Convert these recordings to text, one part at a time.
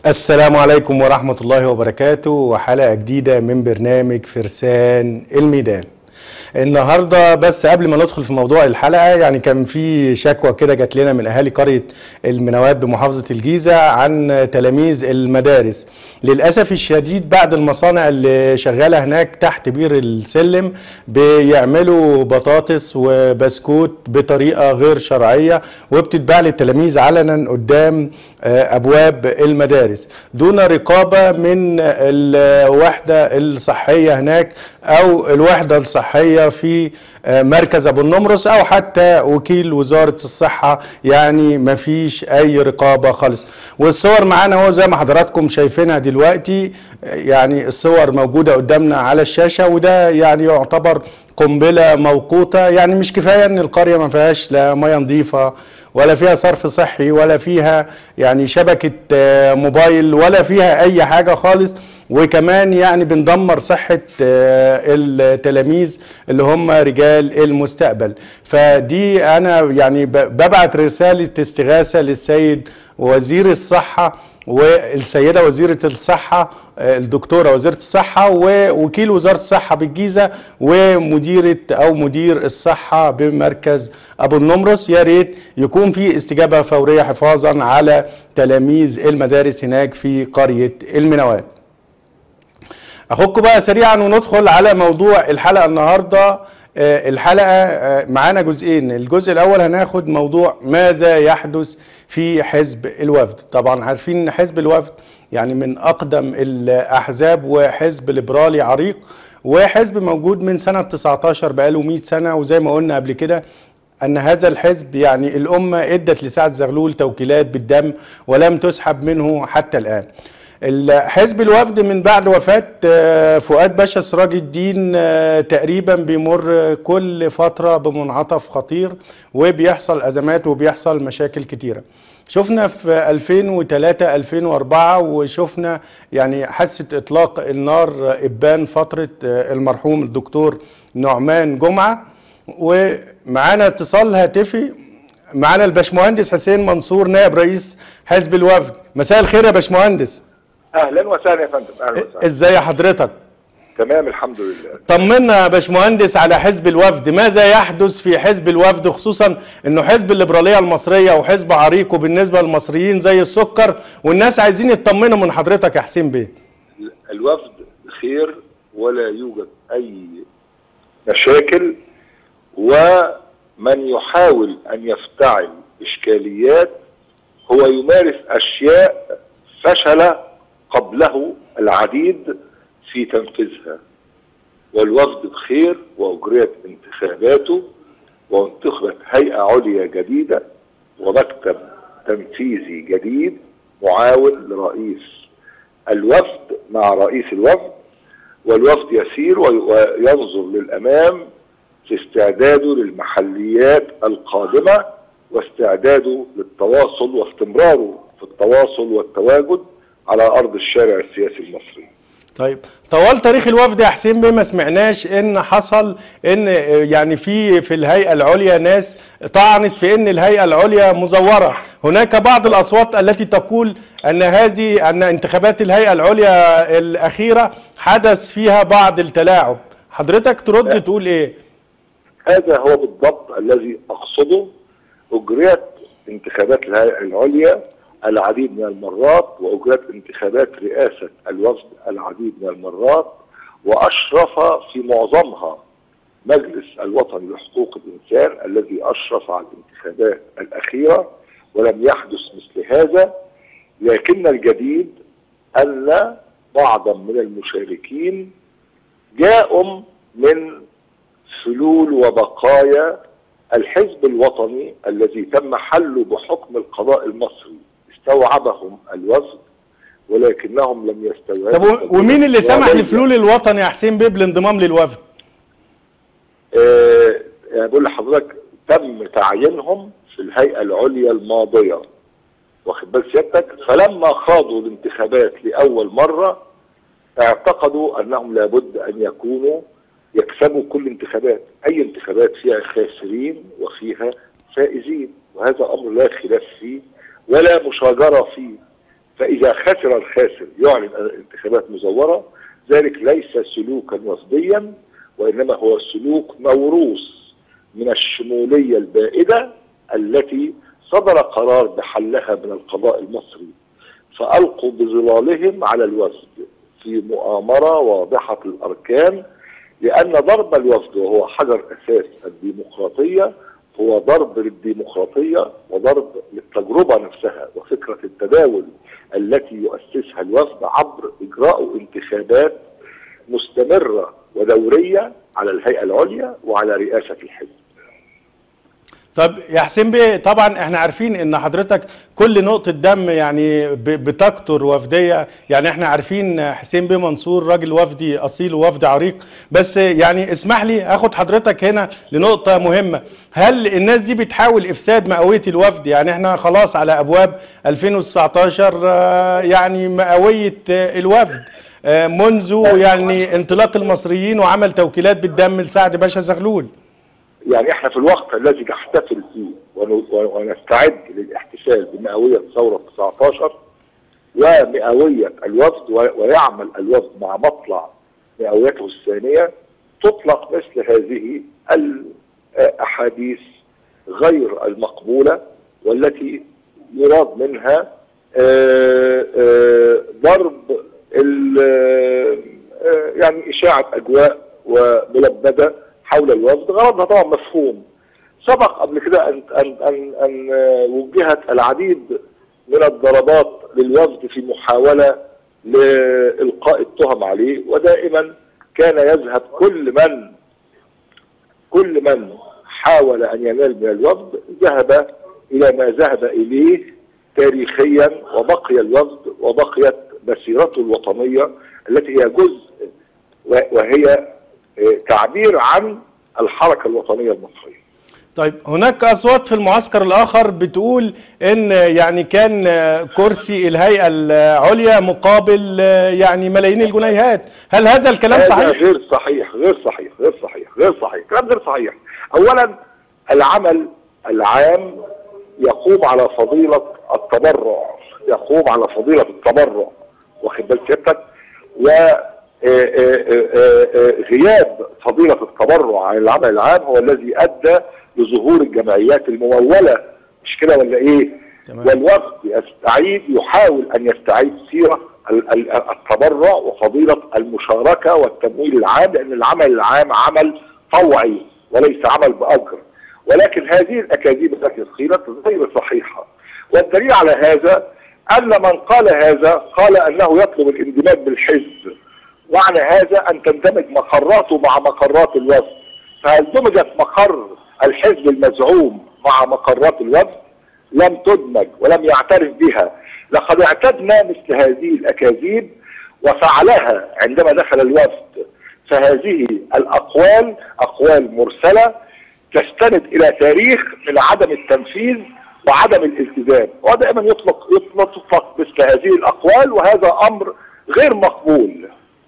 السلام عليكم ورحمة الله وبركاته وحلقة جديدة من برنامج فرسان الميدان النهارده بس قبل ما ندخل في موضوع الحلقه يعني كان في شكوى كده جات لنا من اهالي قريه المنوات بمحافظه الجيزه عن تلاميذ المدارس للاسف الشديد بعد المصانع اللي شغاله هناك تحت بير السلم بيعملوا بطاطس وبسكوت بطريقه غير شرعيه وبتتباع للتلاميذ علنا قدام ابواب المدارس دون رقابه من الوحده الصحيه هناك او الوحده الصحيه في مركز ابو النمرس او حتى وكيل وزاره الصحه يعني ما فيش اي رقابه خالص والصور معانا هو زي ما حضراتكم شايفينها دلوقتي يعني الصور موجوده قدامنا على الشاشه وده يعني يعتبر قنبله موقوته يعني مش كفايه ان القريه ما فيهاش لا ميه نظيفه ولا فيها صرف صحي ولا فيها يعني شبكه موبايل ولا فيها اي حاجه خالص وكمان يعني بندمر صحة التلاميذ اللي هم رجال المستقبل فدي أنا يعني ببعت رسالة استغاثة للسيد وزير الصحة والسيدة وزيرة الصحة الدكتورة وزيرة الصحة ووكيل وزارة الصحة بالجيزة ومديرة أو مدير الصحة بمركز أبو النمرس يا ريت يكون في استجابة فورية حفاظا على تلاميذ المدارس هناك في قرية المنوات اخدكم بقى سريعا وندخل على موضوع الحلقه النهارده الحلقه معانا جزئين الجزء الاول هناخد موضوع ماذا يحدث في حزب الوفد طبعا عارفين ان حزب الوفد يعني من اقدم الاحزاب وحزب ليبرالي عريق وحزب موجود من سنه 19 بقاله 100 سنه وزي ما قلنا قبل كده ان هذا الحزب يعني الامه ادت لسعد زغلول توكيلات بالدم ولم تسحب منه حتى الان حزب الوفد من بعد وفاة فؤاد باشا سراج الدين تقريبا بيمر كل فترة بمنعطف خطير وبيحصل أزمات وبيحصل مشاكل كتيرة شفنا في 2003 2004 وشفنا يعني حادثة إطلاق النار إبان فترة المرحوم الدكتور نعمان جمعة ومعانا اتصال هاتفي معانا الباشمهندس حسين منصور نائب رئيس حزب الوفد مساء الخير يا باشمهندس اهلا وسهلا يا فندم اهلا وسهلا ازاي حضرتك تمام الحمد لله طمنا يا باشمهندس على حزب الوفد ماذا يحدث في حزب الوفد خصوصا انه حزب الليبراليه المصريه وحزب عريق وبالنسبه للمصريين زي السكر والناس عايزين يطمنوا من حضرتك يا حسين بيه الوفد خير ولا يوجد اي مشاكل ومن يحاول ان يفتعل اشكاليات هو يمارس اشياء فشل قبله العديد في تنفيذها والوفد بخير واجريت انتخاباته وانتخبت هيئه عليا جديده ومكتب تنفيذي جديد معاون لرئيس الوفد مع رئيس الوفد والوفد يسير وينظر للامام في استعداده للمحليات القادمه واستعداده للتواصل واستمراره في التواصل والتواجد على ارض الشارع السياسي المصري طيب طوال تاريخ الوفد يا حسين بيه ما سمعناش ان حصل ان يعني في في الهيئه العليا ناس طعنت في ان الهيئه العليا مزوره هناك بعض الاصوات التي تقول ان هذه ان انتخابات الهيئه العليا الاخيره حدث فيها بعض التلاعب حضرتك ترد لا. تقول ايه هذا هو بالضبط الذي اقصده اجريت انتخابات الهيئه العليا العديد من المرات واجرت انتخابات رئاسه الوفد العديد من المرات واشرف في معظمها مجلس الوطني لحقوق الانسان الذي اشرف على الانتخابات الاخيره ولم يحدث مثل هذا لكن الجديد ان بعضا من المشاركين جاءوا من فلول وبقايا الحزب الوطني الذي تم حله بحكم القضاء المصري استوعبهم الوفد ولكنهم لم يستوعبوا طب ومين اللي سمح لفلول الوطن يا حسين بيه بالانضمام للوفد؟ آه يعني بقول لحضرتك تم تعيينهم في الهيئه العليا الماضيه واخد بال سيادتك فلما خاضوا الانتخابات لاول مره اعتقدوا انهم لابد ان يكونوا يكسبوا كل انتخابات اي انتخابات فيها خاسرين وفيها فائزين وهذا امر لا خلاف فيه ولا مشاجره فيه فإذا خسر الخاسر يعلن أن الانتخابات مزورة ذلك ليس سلوكا وفديا وإنما هو سلوك موروث من الشمولية البائدة التي صدر قرار بحلها من القضاء المصري فألقوا بظلالهم على الوفد في مؤامرة واضحة الأركان لأن ضرب الوفد وهو حجر أساس الديمقراطية هو ضرب للديمقراطية وضرب للتجربة نفسها وفكرة التداول التي يؤسسها الوفد عبر إجراء انتخابات مستمرة ودورية على الهيئة العليا وعلى رئاسة الحزب طب يا حسين بيه طبعا احنا عارفين ان حضرتك كل نقطة دم يعني ب- بتكتر وفدية يعني احنا عارفين حسين بيه منصور راجل وفدي اصيل ووفد عريق بس يعني اسمح لي اخد حضرتك هنا لنقطة مهمة هل الناس دي بتحاول افساد مئوية الوفد يعني احنا خلاص على ابواب 2019 آه، يعني مئوية آه، الوفد آه، منذ يعني انطلاق المصريين وعمل توكيلات بالدم لسعد باشا زغلول يعني احنا في الوقت الذي نحتفل فيه ون- ونستعد للاحتفال بمئوية ثورة 19 ومئوية الوفد و- ويعمل الوفد مع مطلع مئويته الثانية تطلق مثل هذه الأحاديث غير المقبولة والتي يراد منها آه، آه، ضرب ال- آه، يعني إشاعة أجواء وملبدة حول الوفد غرضها طبعا مفهوم سبق قبل كده أن, أن, أن, أن آه، وجهت العديد من الضربات للوفد في محاولة لإلقاء التهم عليه ودائما كان يذهب كل من كل من حاول أن ينال من الوفد ذهب إلى ما ذهب إليه تاريخيا وبقي الوفد وبقيت مسيرته الوطنية التي هي جزء و- وهي آه، تعبير عن الحركة الوطنية المصرية طيب هناك اصوات في المعسكر الاخر بتقول ان يعني كان كرسي الهيئه العليا مقابل يعني ملايين الجنيهات هل هذا الكلام هذا صحيح غير صحيح غير صحيح غير صحيح غير صحيح كلام غير صحيح اولا العمل العام يقوم على فضيلة التبرع يقوم على فضيلة التبرع واخد بال سيادتك و آه، آه، آه، آه، غياب فضيلة التبرع عن العمل العام هو الذي ادى لظهور الجمعيات الممولة مش كده ولا ايه تمام. والوفد يستعيد يحاول ان يستعيد سيرة ال- ال- التبرع وفضيلة المشاركة والتمويل العام لان العمل العام عمل طوعي وليس عمل باجر ولكن هذه الاكاذيب التي قيلت غير صحيحة والدليل على هذا ان من قال هذا قال انه يطلب الاندماج بالحزب معنى هذا ان تندمج مقراته مع مقرات الوفد فهل دمجت مقر الحزب المزعوم مع مقرات الوفد لم تدمج ولم يعترف بها لقد اعتدنا مثل هذه الاكاذيب وفعلها عندما دخل الوفد فهذه الاقوال اقوال مرسله تستند الى تاريخ من عدم التنفيذ وعدم الالتزام ودائما يطلق يطلق يطلق مثل هذه الاقوال وهذا امر غير مقبول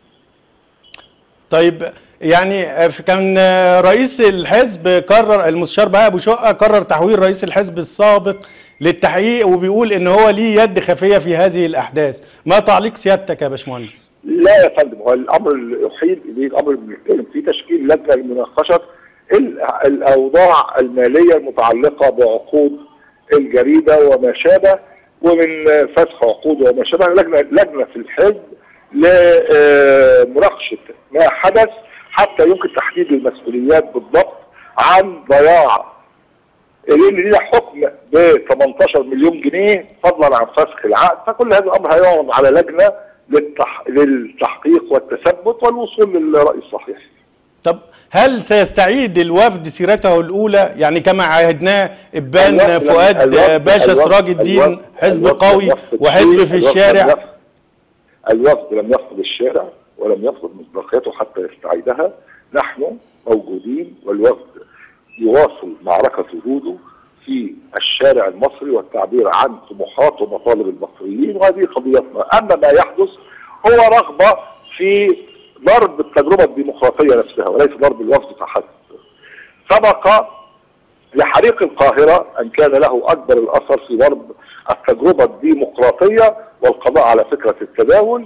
طيب يعني كان رئيس الحزب قرر المستشار بهاء ابو شقه قرر تحويل رئيس الحزب السابق للتحقيق وبيقول ان هو ليه يد خفيه في هذه الاحداث ما تعليق سيادتك يا باشمهندس لا يا فندم هو الامر اللي يحيل اليه الامر اللي بنتكلم فيه تشكيل لجنه لمناقشه ال- الاوضاع الماليه المتعلقه بعقود الجريده وما شابه ومن فسخ عقود وما شابه لجنه لجنه في الحزب لمناقشه ما حدث حتى يمكن تحديد المسؤوليات بالضبط عن ضياع لان لينا حكم ب 18 مليون جنيه فضلا عن فسخ العقد فكل هذا الامر هيعرض على لجنه للتح... للتحقيق والتثبت والوصول للراي الصحيح. طب هل سيستعيد الوفد سيرته الاولى يعني كما عاهدناه ابان الوفد لم- فؤاد الوفد- باشا الوفد- سراج الدين الوفد- حزب الوفد قوي لم يفقد وحزب شيء، في الوفد الشارع لم يفقد- الوفد لم يفقد الشارع ولم يفقد مصداقيته حتى يستعيدها نحن موجودين والوفد يواصل معركة وجوده في الشارع المصري والتعبير عن طموحات ومطالب المصريين وهذه قضيتنا أما ما يحدث هو رغبة في ضرب التجربة الديمقراطية نفسها وليس ضرب الوفد فحسب سبق لحريق القاهرة أن كان له أكبر الأثر في ضرب التجربة الديمقراطية والقضاء على فكرة التداول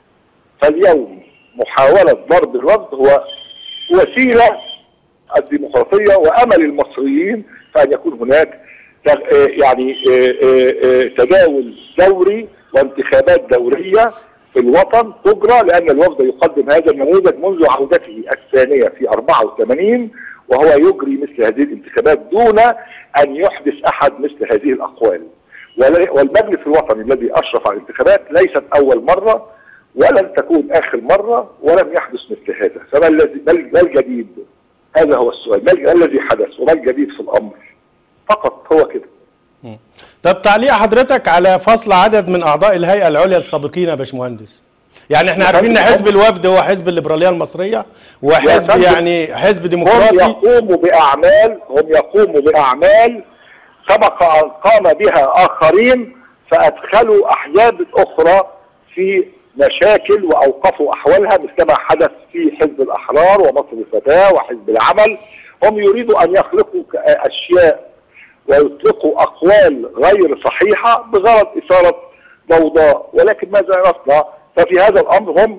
فاليوم محاولة ضرب الوفد هو وسيلة الديمقراطية وأمل المصريين فأن يكون هناك تغ- آه، يعني آه، آه، آه، تداول دوري وانتخابات دورية في الوطن تجرى لأن الوفد يقدم هذا النموذج منذ عودته الثانية في 84 وهو يجري مثل هذه الانتخابات دون أن يحدث أحد مثل هذه الأقوال ولا- والمجلس الوطني الذي أشرف على الانتخابات ليست أول مرة ولن تكون آخر مرة ولم يحدث مثل هذا فما الذي ما ما الجديد هذا هو السؤال ما الج- ما الذي حدث وما الجديد في الأمر فقط هو كده مم. طب تعليق حضرتك على فصل عدد من اعضاء الهيئه العليا السابقين يا باشمهندس يعني احنا عارفين ان حزب الوفد هو حزب الليبراليه المصريه وحزب فندم. يعني حزب هم ديمقراطي يقوموا بأعمال هم يقوموا بأعمال سبق أن قام بها آخرين فأدخلوا أحزاب أخرى في مشاكل وأوقفوا أحوالها مثلما حدث في حزب الأحرار ومصر الفتاة وحزب العمل هم يريدوا أن يخلقوا ك- أشياء ويطلقوا أقوال غير صحيحة بغرض إثارة ضوضاء ولكن ماذا نصنع ففي هذا الأمر هم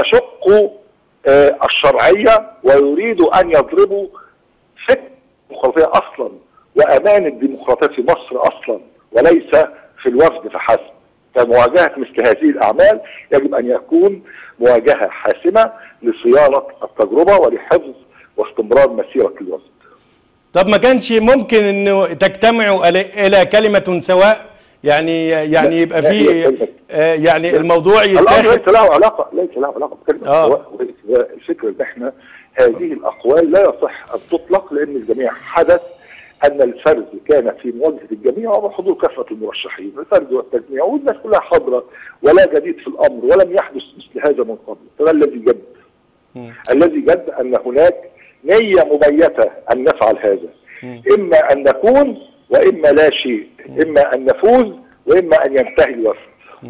يشقوا آه، الشرعية ويريدوا أن يضربوا فكر الديمقراطية أصلا وأمان الديمقراطية في مصر أصلا وليس في الوفد فحسب فمواجهة مثل هذه الأعمال يجب أن يكون مواجهة حاسمة لصيانة التجربة ولحفظ واستمرار مسيرة الوفد طب ما كانش ممكن انه تجتمعوا إلى- الى كلمه سواء يعني يعني لا، يبقى لا، هي في كلمة- آه، يعني الموضوع الامر يتاخد ليس له علاقه ليس له علاقه بكلمه آه. سواء وإثبات. الفكره ان احنا هذه الاقوال لا يصح ان تطلق لان الجميع حدث ان الفرز كان في مواجهه الجميع وبحضور كافه المرشحين الفرز والتجميع والناس كلها حاضره ولا جديد في الامر ولم يحدث مثل هذا من قبل فما الذي جد مم. الذي جد ان هناك نيه مبيته ان نفعل هذا مم. اما ان نكون واما لا شيء اما ان نفوز واما ان ينتهي الوفد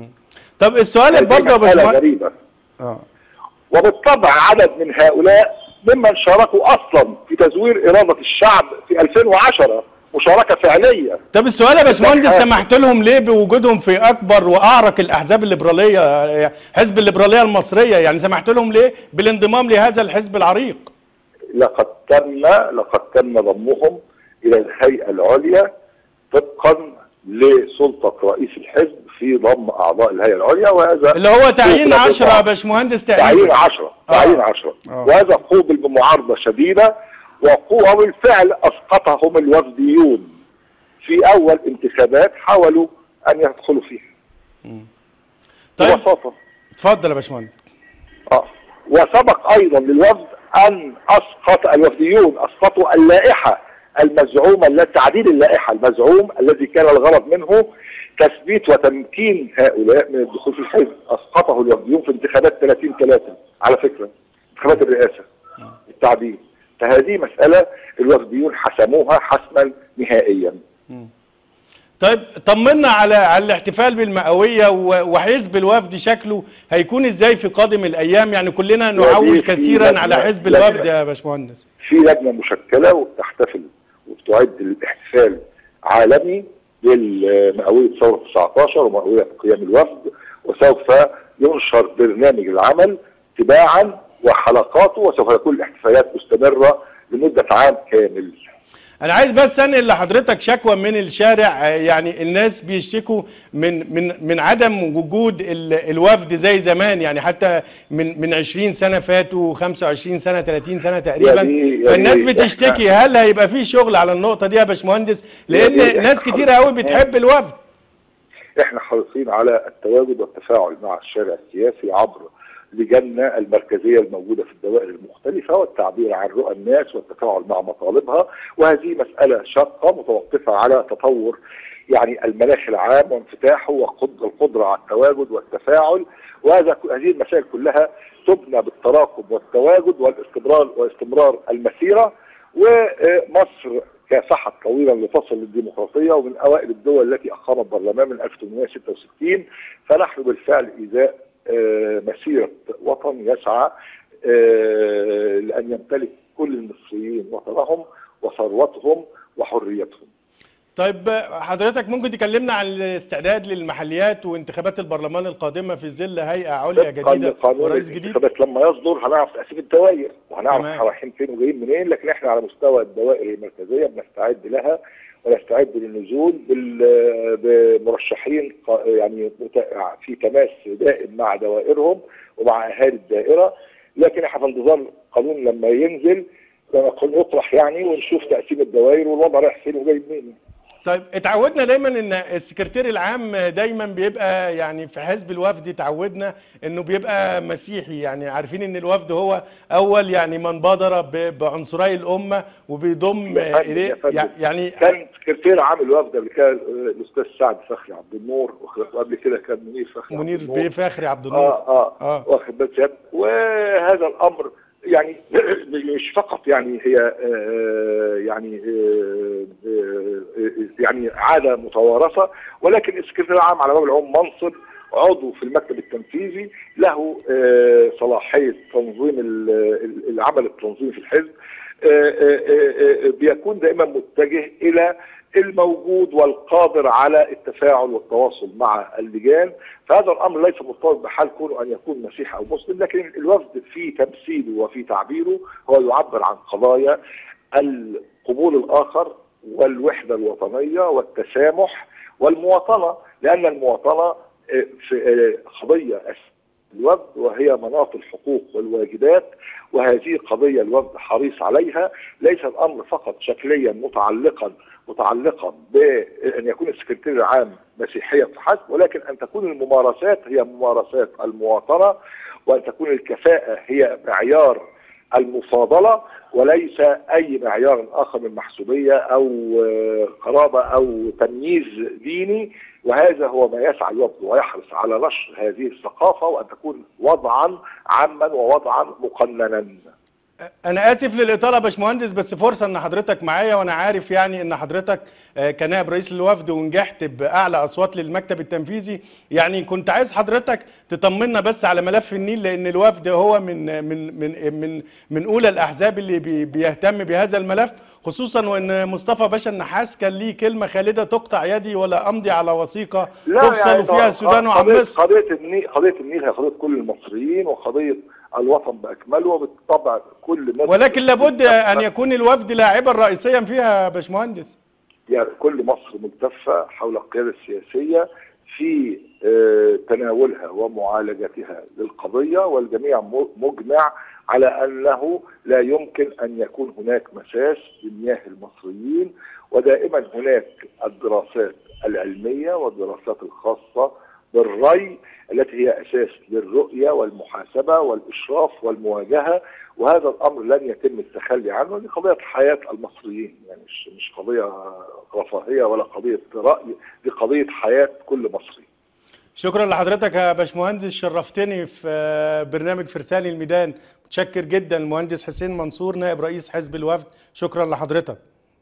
طب السؤال هذه برضه يا مسألة باشمهندس غريبة اه وبالطبع عدد من هؤلاء ممن شاركوا اصلا في تزوير اراده الشعب في 2010 مشاركه فعليه طب السؤال يا باشمهندس حاجة. سمحت لهم ليه بوجودهم في اكبر واعرق الاحزاب الليبراليه آه، حزب الليبراليه المصريه يعني سمحت لهم ليه بالانضمام لهذا الحزب العريق لقد تم لقد تم ضمهم الى الهيئه العليا طبقا لسلطه رئيس الحزب في ضم ااعضاء الهيئه العليا وهذا اللي هو تعيين قوبل 10 يا بمعارضة- باشمهندس تعيين تقريبا 10 آه. تعيين 10 آه. وهذا قوبل بمعارضه شديده وقوة بالفعل اسقطهم الوفديون في اول انتخابات حاولوا ان يدخلوا فيها طيب ببساطه اتفضل يا باشمهندس اه وسبق ايضا للوفد ان اسقط الوفديون اسقطوا اللائحه المزعومه التي تعديل اللائحه المزعوم الذي كان الغرض منه تثبيت وتمكين هؤلاء من الدخول في الحزب اسقطه الوفديون في انتخابات 30 3 على فكره انتخابات الرئاسه التعديل فهذه مساله الوفديون حسموها حسما نهائيا طيب طمنا على على الاحتفال بالمئويه و- وحزب الوفد شكله هيكون ازاي في قادم الايام يعني كلنا نعول في كثيرا لجنة- على حزب لجنة. الوفد يا باشمهندس في لجنه مشكله وبتحتفل وبتعد الاحتفال عالمي لمئويه ثوره 19 ومئويه قيام الوفد وسوف ينشر برنامج العمل تباعا وحلقاته وسوف يكون الاحتفالات مستمره لمده عام كامل. انا عايز بس انقل لحضرتك شكوى من الشارع آه، يعني الناس بيشتكوا من من من عدم وجود ال- الوفد زي زمان يعني حتى من من 20 سنه فاتوا 25 سنه 30 سنه تقريبا يعني- يعني فالناس إحنا- بتشتكي هل هيبقى في شغل على النقطه دي يا باشمهندس لان يعني ناس إحنا كتير قوي خلاص. بتحب الوفد احنا حريصين على التواجد والتفاعل مع الشارع السياسي عبر لجنة المركزية الموجودة في الدوائر المختلفة والتعبير عن رؤى الناس والتفاعل مع مطالبها وهذه مسألة شاقة متوقفة على تطور يعني المناخ العام وانفتاحه والقدرة على التواجد والتفاعل وهذا هذه المسائل كلها تبنى بالتراكم والتواجد والاستمرار واستمرار المسيرة ومصر كافحت طويلا لتصل للديمقراطيه ومن اوائل الدول التي اقامت برلمان من 1866 فنحن بالفعل ازاء آه، مسيره وطن يسعى آه، لان يمتلك كل المصريين وطنهم وثروتهم وحريتهم طيب حضرتك ممكن تكلمنا عن الاستعداد للمحليات وانتخابات البرلمان القادمه في ظل هيئه عليا طبقا جديده لقانون ورئيس جديد الانتخابات لما يصدر هنعرف تقسيم الدوائر وهنعرف تمام. احنا رايحين فين وجايين منين لكن احنا على مستوى الدوائر المركزيه بنستعد لها ونستعد للنزول بال- بمرشحين ق- يعني مت- في تماس دائم مع دوائرهم ومع اهالي الدائره لكن احنا في انتظار القانون لما ينزل لما القانون يطرح يعني ونشوف تقسيم الدوائر والوضع رايح فين وجاي منين طيب اتعودنا دايما ان السكرتير العام دايما بيبقى يعني في حزب الوفد اتعودنا انه بيبقى مسيحي يعني عارفين ان الوفد هو اول يعني من بادر ب- بعنصري الامه وبيضم يا فندم، اليه يا فندم. يعني كان سكرتير عام الوفد قبل كده الاستاذ سعد فخري عبد النور وقبل كده كان منير فخري عبد منير النور. بيه فخري عبد النور اه اه, آه. آه. واخد بال سيادتك وهذا الامر يعني مش فقط يعني هي آه يعني آه آه يعني عاده متوارثه ولكن السكرتير العام على باب العموم منصب عضو في المكتب التنفيذي له آه صلاحيه تنظيم ال- ال- العمل التنظيمي في الحزب آه، آه، آه، آه، بيكون دائما متجه الى الموجود والقادر على التفاعل والتواصل مع اللجان فهذا الامر ليس مرتبط بحال كونه ان يكون مسيحي او مسلم لكن الوفد في تمثيله وفي تعبيره هو يعبر عن قضايا القبول الاخر والوحده الوطنيه والتسامح والمواطنه لان المواطنه آه، في آه، قضيه أساسية الوفد وهي مناط الحقوق والواجبات وهذه قضية الوفد حريص عليها ليس الأمر فقط شكليا متعلقا متعلقا بأن يكون السكرتير العام مسيحيا فحسب ولكن أن تكون الممارسات هي ممارسات المواطنة وأن تكون الكفاءة هي معيار المفاضلة وليس أي معيار آخر من محسوبية أو آه، قرابة أو تمييز ديني وهذا هو ما يسعى الوفد ويحرص على نشر هذه الثقافة وأن تكون وضعا عاما ووضعا مقننا انا اسف للاطاله يا باشمهندس بس فرصه ان حضرتك معايا وانا عارف يعني ان حضرتك آه، كنائب رئيس الوفد ونجحت باعلى اصوات للمكتب التنفيذي يعني كنت عايز حضرتك تطمنا بس على ملف النيل لان الوفد هو من من من من من اولى الاحزاب اللي بي- بيهتم بهذا الملف خصوصا وان مصطفى باشا النحاس كان ليه كلمه خالده تقطع يدي ولا امضي على وثيقه تفصل فيها طبعاً السودان وعن قضية- مصر قضية النيل قضية النيل هي قضية كل المصريين وقضية الوطن بأكمله وبالطبع كل مصر ولكن لابد ان يكون الوفد لاعبا رئيسيا فيها يا باشمهندس يعني كل مصر ملتفة حول القيادة السياسية في آه، تناولها ومعالجتها للقضية والجميع م- مجمع على أنه لا يمكن أن يكون هناك مساس لمياه المصريين ودائما هناك الدراسات العلمية والدراسات الخاصة بالري التي هي أساس للرؤية والمحاسبة والإشراف والمواجهة وهذا الأمر لن يتم التخلي عنه دي قضية حياة المصريين يعني مش مش قضية رفاهية ولا قضية رأي دي قضية حياة كل مصري شكرا لحضرتك يا باشمهندس شرفتني في آه، برنامج فرسان الميدان متشكر جدا المهندس حسين منصور نائب رئيس حزب الوفد شكرا لحضرتك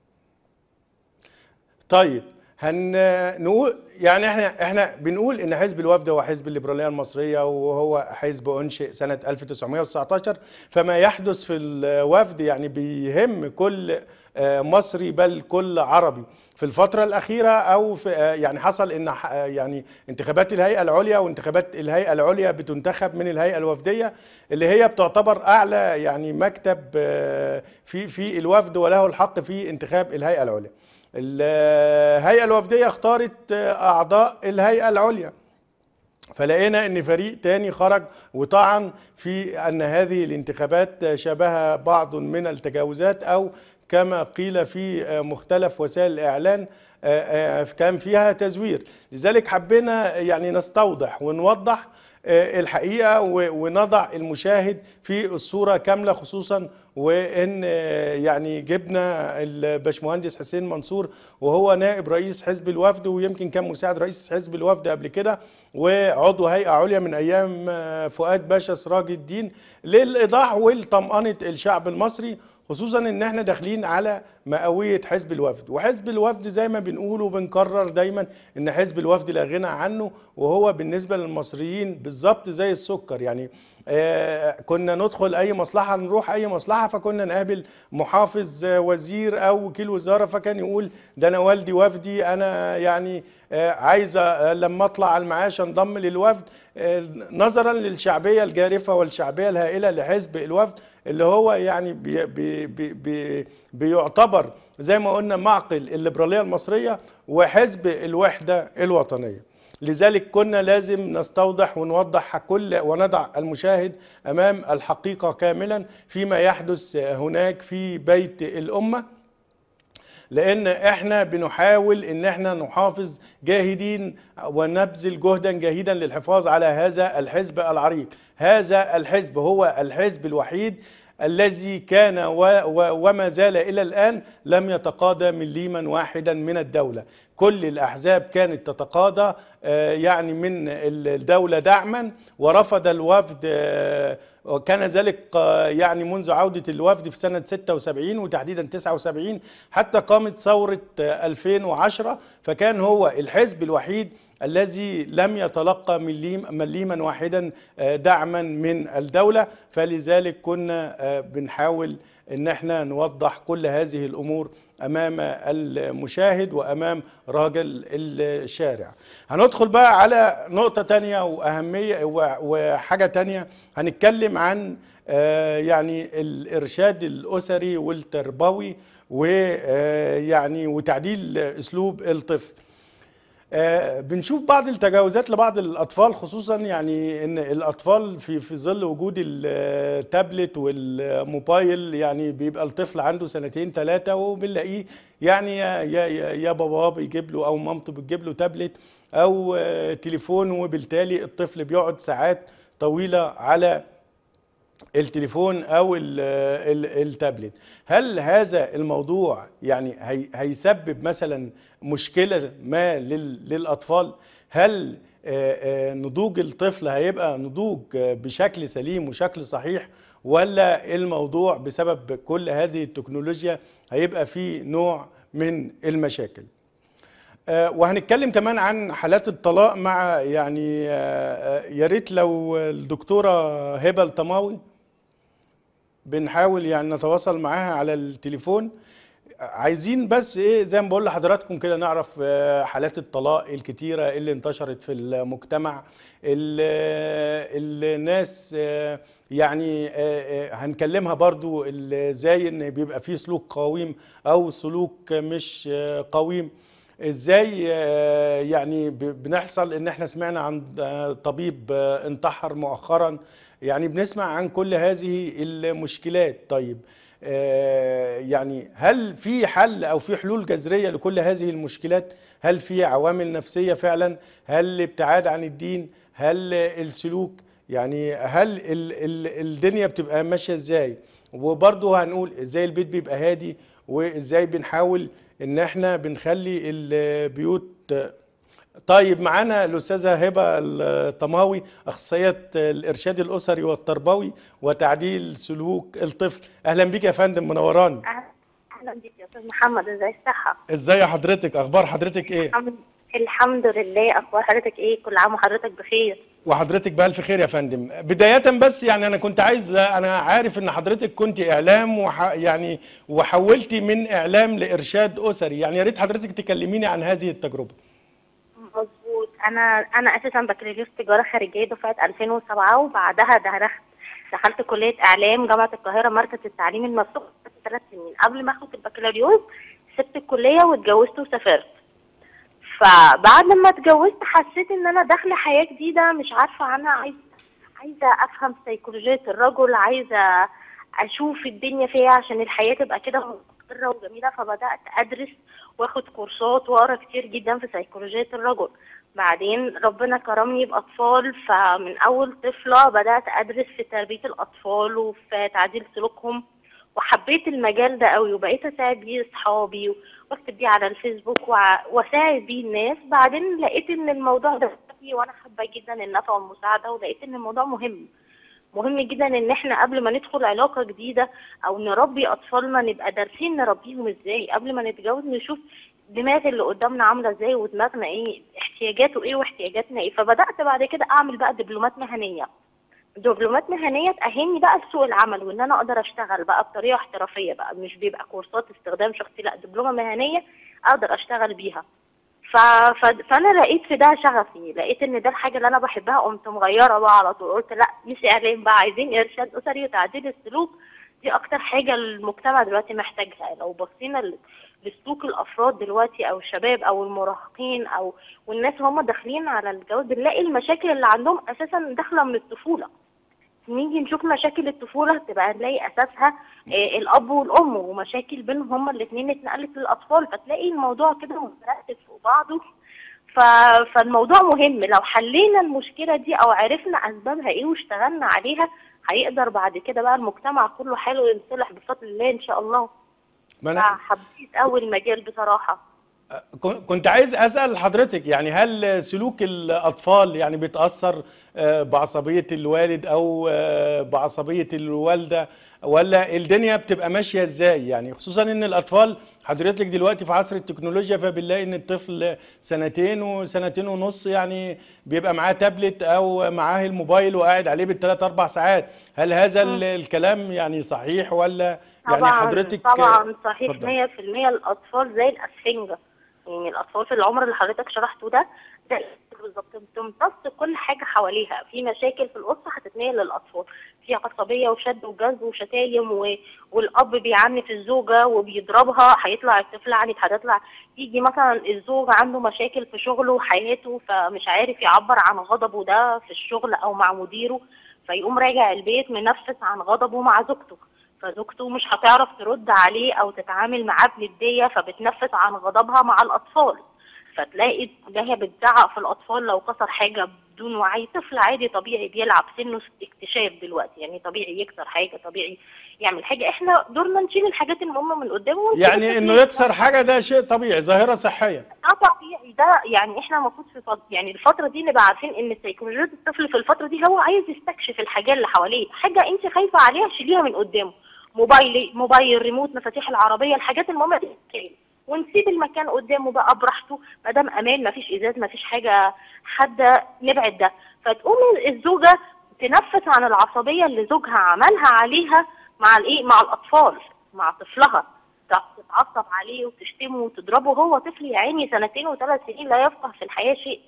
طيب هن نقول يعني احنا احنا بنقول ان حزب الوفد هو حزب الليبراليه المصريه وهو حزب انشئ سنه 1919 فما يحدث في الوفد يعني بيهم كل آه، مصري بل كل عربي في الفترة الأخيرة أو في آه، يعني حصل إن ح- آه، يعني انتخابات الهيئة العليا وانتخابات الهيئة العليا بتنتخب من الهيئة الوفدية اللي هي بتعتبر أعلى يعني مكتب آه، في في الوفد وله الحق في انتخاب الهيئة العليا. الهيئة الوفدية اختارت آه، أعضاء الهيئة العليا. فلقينا ان فريق تاني خرج وطعن في ان هذه الانتخابات شبه بعض من التجاوزات او كما قيل في مختلف وسائل الاعلان كان فيها تزوير لذلك حبينا يعني نستوضح ونوضح الحقيقه ونضع المشاهد في الصوره كامله خصوصا وان يعني جبنا الباشمهندس حسين منصور وهو نائب رئيس حزب الوفد ويمكن كان مساعد رئيس حزب الوفد قبل كده وعضو هيئه عليا من ايام فؤاد باشا سراج الدين للايضاح والطمانه الشعب المصري خصوصا ان احنا داخلين على مئويه حزب الوفد وحزب الوفد زي ما بنقول وبنكرر دايما ان حزب الوفد لا غنى عنه وهو بالنسبه للمصريين بالظبط زي السكر يعني آه كنا ندخل اي مصلحه نروح اي مصلحه السياحه فكنا نقابل محافظ آه، وزير او وكيل وزاره فكان يقول ده انا والدي وفدي انا يعني آه، عايزه آه، لما اطلع على المعاش انضم للوفد آه، نظرا للشعبيه الجارفه والشعبيه الهائله لحزب الوفد اللي هو يعني بي بي بي بي بيعتبر زي ما قلنا معقل الليبراليه المصريه وحزب الوحده الوطنيه لذلك كنا لازم نستوضح ونوضح كل ونضع المشاهد امام الحقيقه كاملا فيما يحدث هناك في بيت الامه لان احنا بنحاول ان احنا نحافظ جاهدين ونبذل جهدا جاهدا للحفاظ على هذا الحزب العريق هذا الحزب هو الحزب الوحيد الذي كان و و وما زال الى الان لم يتقاضى مليما واحدا من الدوله كل الاحزاب كانت تتقاضى آه، يعني من الدوله دعما ورفض الوفد آه، وكان ذلك آه، يعني منذ عوده الوفد في سنه 76 وتحديدا 79 حتى قامت ثوره آه، 2010 فكان هو الحزب الوحيد الذي لم يتلقى مليم مليما واحدا آه، دعما من الدولة فلذلك كنا آه، بنحاول ان احنا نوضح كل هذه الامور امام المشاهد وامام راجل الشارع هندخل بقى على نقطة تانية واهمية و- وحاجة تانية هنتكلم عن آه، يعني الارشاد الاسري والتربوي ويعني وتعديل اسلوب الطفل آه، بنشوف بعض التجاوزات لبعض الاطفال خصوصا يعني ان الاطفال في في ظل وجود التابلت والموبايل يعني بيبقى الطفل عنده سنتين ثلاثه وبنلاقيه يعني يا يا يا يا باباه بيجيب له او مامته بتجيب له تابلت او آه، تليفون وبالتالي الطفل بيقعد ساعات طويله على التليفون او ال ال التابلت هل هذا الموضوع يعني هي هيسبب مثلا مشكله ما لل للاطفال هل آه، آه، نضوج الطفل هيبقى نضوج آه، بشكل سليم وشكل صحيح ولا الموضوع بسبب كل هذه التكنولوجيا هيبقى فيه نوع من المشاكل آه، وهنتكلم كمان عن حالات الطلاق مع يعني آه، آه، يا ريت لو الدكتوره هبه الطماوي بنحاول يعني نتواصل معاها على التليفون عايزين بس ايه زي ما بقول لحضراتكم كده نعرف آه، حالات الطلاق الكتيره اللي انتشرت في المجتمع ال- الناس آه، يعني آه، آه، هنكلمها برضو ال- ازاي ان بيبقى فيه سلوك قويم او سلوك مش آه، قويم ازاي آه، يعني ب- بنحصل ان احنا سمعنا عن آه، طبيب آه، انتحر مؤخرا يعني بنسمع عن كل هذه المشكلات طيب آه، يعني هل في حل او في حلول جذريه لكل هذه المشكلات هل في عوامل نفسيه فعلا هل الابتعاد عن الدين هل السلوك يعني هل ال ال الدنيا بتبقى ماشيه ازاي وبرضه هنقول ازاي البيت بيبقى هادي وازاي بنحاول ان احنا بنخلي البيوت طيب معانا الاستاذه هبه الطماوي اخصائيه الارشاد الاسري والتربوي وتعديل سلوك الطفل اهلا بيك يا فندم منوراني اهلا بيك يا استاذ محمد ازاي الصحه ازاي حضرتك اخبار حضرتك ايه الحمد الحمد لله اخبار حضرتك ايه كل عام وحضرتك بخير وحضرتك بألف خير يا فندم بداية بس يعني أنا كنت عايز أنا عارف إن حضرتك كنت إعلام وح يعني وحولتي من إعلام لإرشاد أسري يعني يا ريت حضرتك تكلميني عن هذه التجربة مظبوط انا انا اساسا بكالوريوس تجاره خارجيه دفعه 2007 وبعدها دخلت دخلت كليه اعلام جامعه القاهره مركز التعليم المفتوح ثلاث سنين قبل ما اخد البكالوريوس سبت الكليه واتجوزت وسافرت فبعد ما اتجوزت حسيت ان انا داخله حياه جديده مش عارفه عنها عايزه عايزه افهم سيكولوجيه الرجل عايزه اشوف الدنيا فيها عشان الحياه تبقى كده مستقره وجميله فبدات ادرس واخد كورسات واقرا كتير جدا في سيكولوجيه الرجل بعدين ربنا كرمني باطفال فمن اول طفله بدات ادرس في تربيه الاطفال وفي تعديل سلوكهم وحبيت المجال ده قوي وبقيت اساعد بيه اصحابي واكتب بيه على الفيسبوك وع- واساعد بيه الناس بعدين لقيت ان الموضوع ده فيه وانا حابه جدا النفع والمساعده ولقيت ان الموضوع مهم مهم جدا ان احنا قبل ما ندخل علاقه جديده او نربي اطفالنا نبقى دارسين نربيهم ازاي قبل ما نتجوز نشوف دماغ اللي قدامنا عامله ازاي ودماغنا ايه احتياجاته ايه واحتياجاتنا ايه فبدات بعد كده اعمل بقى دبلومات مهنيه دبلومات مهنيه تاهلني بقى لسوق العمل وان انا اقدر اشتغل بقى بطريقه احترافيه بقى مش بيبقى كورسات استخدام شخصي لا دبلومه مهنيه اقدر اشتغل بيها ف... ف... فانا لقيت في ده شغفي لقيت ان ده الحاجه اللي انا بحبها قمت مغيره بقى على طول قلت لا مش اعلام بقى عايزين ارشاد اسري وتعديل السلوك دي اكتر حاجه المجتمع دلوقتي محتاجها لو بصينا ل- لسلوك الافراد دلوقتي او الشباب او المراهقين او والناس هم داخلين على الجواز بنلاقي المشاكل اللي عندهم اساسا داخله من الطفوله نيجي نشوف مشاكل الطفولة تبقى نلاقي أساسها آه، الأب والأم ومشاكل بينهم هما الاتنين اتنقلت للأطفال فتلاقي الموضوع كده مترتب فوق بعضه ف... فالموضوع مهم لو حلينا المشكلة دي أو عرفنا أسبابها إيه واشتغلنا عليها هيقدر بعد كده بقى المجتمع كله حلو ينصلح بفضل الله إن شاء الله ما انا فحبيت أوي المجال بصراحة كن- كنت عايز اسال حضرتك يعني هل سلوك الاطفال يعني بيتاثر آه، بعصبيه الوالد او آه، بعصبيه الوالده ولا الدنيا بتبقى ماشيه ازاي يعني خصوصا ان الاطفال حضرتك دلوقتي في عصر التكنولوجيا فبنلاقي ان الطفل سنتين وسنتين ونص يعني بيبقى معاه تابلت او معاه الموبايل وقاعد عليه بالثلاث اربع ساعات هل هذا ال- الكلام يعني صحيح ولا يعني طبعا حضرتك طبعا صحيح اتفضل. 100% الاطفال زي الاسفنجه يعني الاطفال في العمر اللي حضرتك شرحته ده ده بالظبط بتمتص كل حاجه حواليها في مشاكل في الاسره هتتنقل للاطفال في عصبيه وشد وجذب وشتايم و... والاب بيعنف الزوجه وبيضربها هيطلع الطفل عنيد هتطلع يجي مثلا الزوج عنده مشاكل في شغله وحياته فمش عارف يعبر عن غضبه ده في الشغل او مع مديره فيقوم راجع البيت منفس عن غضبه مع زوجته فزوجته مش هتعرف ترد عليه او تتعامل معاه بنديه فبتنفس عن غضبها مع الاطفال فتلاقي ده هي بتزعق في الاطفال لو كسر حاجه بدون وعي طفل عادي طبيعي بيلعب سنه اكتشاف دلوقتي يعني طبيعي يكسر حاجه طبيعي يعمل حاجه احنا دورنا نشيل الحاجات المهمه من قدامه ونسيب يعني الطفل انه يكسر. يكسر حاجه ده شيء طبيعي ظاهره صحيه اه طبيعي ده يعني احنا المفروض في فض... يعني الفتره دي نبقى عارفين ان سيكولوجيه الطفل في الفتره دي هو عايز يستكشف الحاجات اللي حواليه حاجه انت خايفه عليها شيليها من قدامه موبايل موبايل ريموت مفاتيح العربيه الحاجات المهمه دي تتشيل. ونسيب المكان قدامه بقى براحته ما دام امان مفيش ازاز مفيش حاجه حاده نبعد ده فتقوم الزوجه تنفس عن العصبيه اللي زوجها عملها عليها مع الايه مع الاطفال مع طفلها تتعصب عليه وتشتمه وتضربه هو طفل يا عيني سنتين وثلاث سنين لا يفقه في الحياه شيء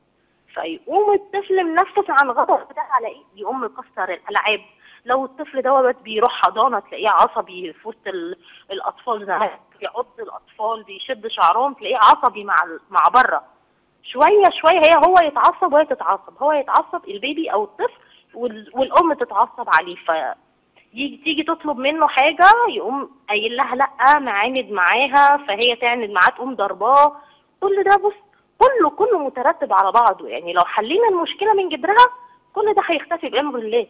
فيقوم الطفل منفس عن غضب ده على ايه؟ يقوم مكسر الالعاب لو الطفل دوت بيروح حضانه تلاقيه عصبي في وسط ال- الاطفال زمان بيعض الاطفال بيشد شعرهم تلاقيه عصبي مع ال- مع بره شويه شويه هي هو يتعصب وهي تتعصب هو يتعصب البيبي او الطفل وال- والام تتعصب عليه ف يجي تيجي تطلب منه حاجه يقوم قايل لها لا معاند معاها فهي تعند معاه تقوم ضرباه كل ده بص كله كله مترتب على بعضه يعني لو حلينا المشكله من جذرها كل ده هيختفي بامر الله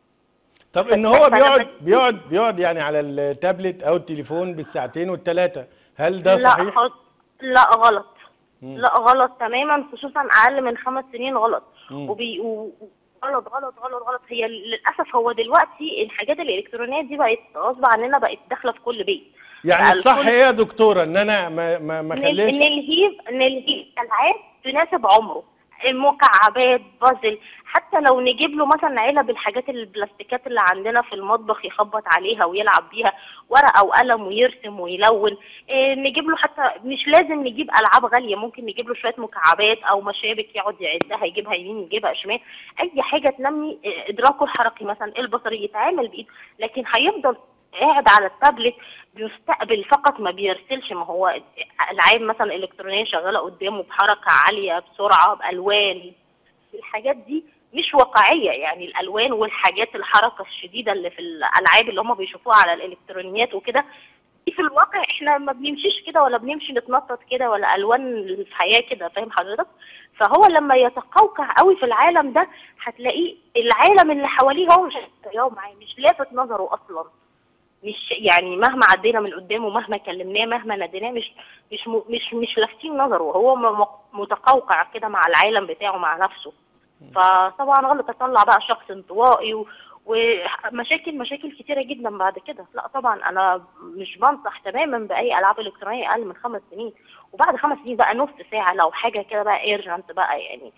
طب ان هو بيقعد بيقعد بيقعد يعني على التابلت او التليفون بالساعتين والثلاثه هل ده لا صحيح خط... لا غلط مم. لا غلط تماما خصوصا اقل من خمس سنين غلط مم. وبي و... غلط غلط غلط غلط هي للاسف هو دلوقتي الحاجات الالكترونيه دي بقت غصب عننا بقت داخله في كل بيت يعني بقى الصح الكل- ايه يا دكتوره ان انا ما ما ما نل- اخليش نلهيه نلهيه العاب تناسب عمره مكعبات بازل حتى لو نجيب له مثلا علب الحاجات البلاستيكات اللي عندنا في المطبخ يخبط عليها ويلعب بيها ورقه وقلم ويرسم ويلون إيه نجيب له حتى مش لازم نجيب العاب غاليه ممكن نجيب له شويه مكعبات او مشابك يقعد يعدها يجيبها يمين يجيبها شمال اي حاجه تنمي إيه، ادراكه الحركي مثلا البصري يتعامل بايد لكن هيفضل قاعد على التابلت بيستقبل فقط ما بيرسلش ما هو العاب مثلا الكترونيه شغاله قدامه بحركه عاليه بسرعه بالوان الحاجات دي مش واقعيه يعني الالوان والحاجات الحركه الشديده اللي في الالعاب اللي هم بيشوفوها على الالكترونيات وكده دي في الواقع احنا ما بنمشيش كده ولا بنمشي نتنطط كده ولا الوان الحياه كده فاهم حضرتك فهو لما يتقوقع قوي في العالم ده هتلاقيه العالم اللي حواليه هو مش هيتجاوب معاه مش لافت نظره اصلا مش يعني مهما عدينا من قدامه مهما كلمناه مهما ناديناه مش مش م- مش مش لافتين نظره هو م- م- متقوقع كده مع العالم بتاعه مع نفسه فطبعا غلط اطلع بقى شخص انطوائي و- ومشاكل مشاكل كتيره جدا بعد كده لا طبعا انا مش بنصح تماما باي العاب الكترونيه اقل من خمس سنين وبعد خمس سنين بقى نص ساعه لو حاجه كده بقى ايرجنت بقى يعني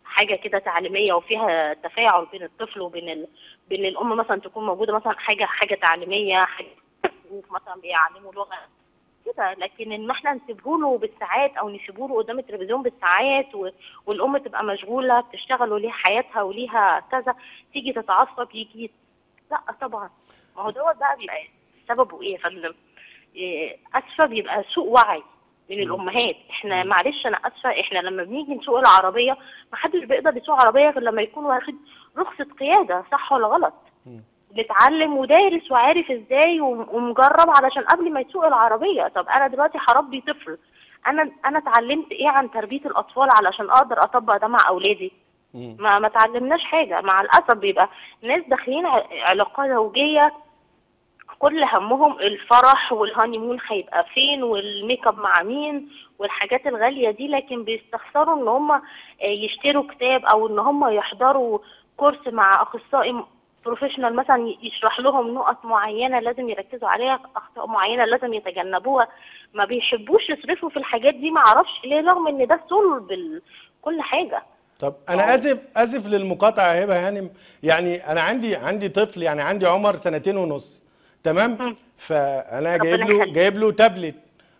حاجه كده تعليميه وفيها تفاعل بين الطفل وبين ال... بين الام مثلا تكون موجوده مثلا حاجه حاجه تعليميه حاجه مثلا بيعلموا لغه كده لكن ان احنا نسيبه له بالساعات او نسيبه له قدام التلفزيون بالساعات و... والام تبقى مشغوله بتشتغل وليها حياتها وليها كذا تيجي تتعصب يجي لا طبعا ما هو دوت بقى بيبقى سببه ايه يا فندم؟ إيه، اسفه بيبقى سوء وعي من الامهات احنا معلش انا اسفه احنا لما بنيجي نسوق العربيه ما حدش بيقدر يسوق عربيه غير لما يكون واخد رخصه قياده صح ولا غلط مم. بيتعلم ودارس وعارف ازاي وم- ومجرب علشان قبل ما يسوق العربيه طب انا دلوقتي هربي طفل انا انا اتعلمت ايه عن تربيه الاطفال علشان اقدر اطبق ده مع اولادي مم. ما ما اتعلمناش حاجه مع الاسف بيبقى ناس داخلين ع- علاقه زوجيه كل همهم الفرح والهانيمون هيبقى فين والميك اب مع مين والحاجات الغاليه دي لكن بيستخسروا ان هم يشتروا كتاب او ان هم يحضروا كورس مع اخصائي بروفيشنال مثلا ي- يشرح لهم نقط معينه لازم يركزوا عليها اخطاء معينه لازم يتجنبوها ما بيحبوش يصرفوا في الحاجات دي ما اعرفش ليه رغم ان ده صلب ال- كل حاجه طب انا آه. اسف اسف للمقاطعه يا هبه هانم يعني انا عندي عندي طفل يعني عندي عمر سنتين ونص تمام مم. فانا ربنا جايب له يخليك. جايب له تابلت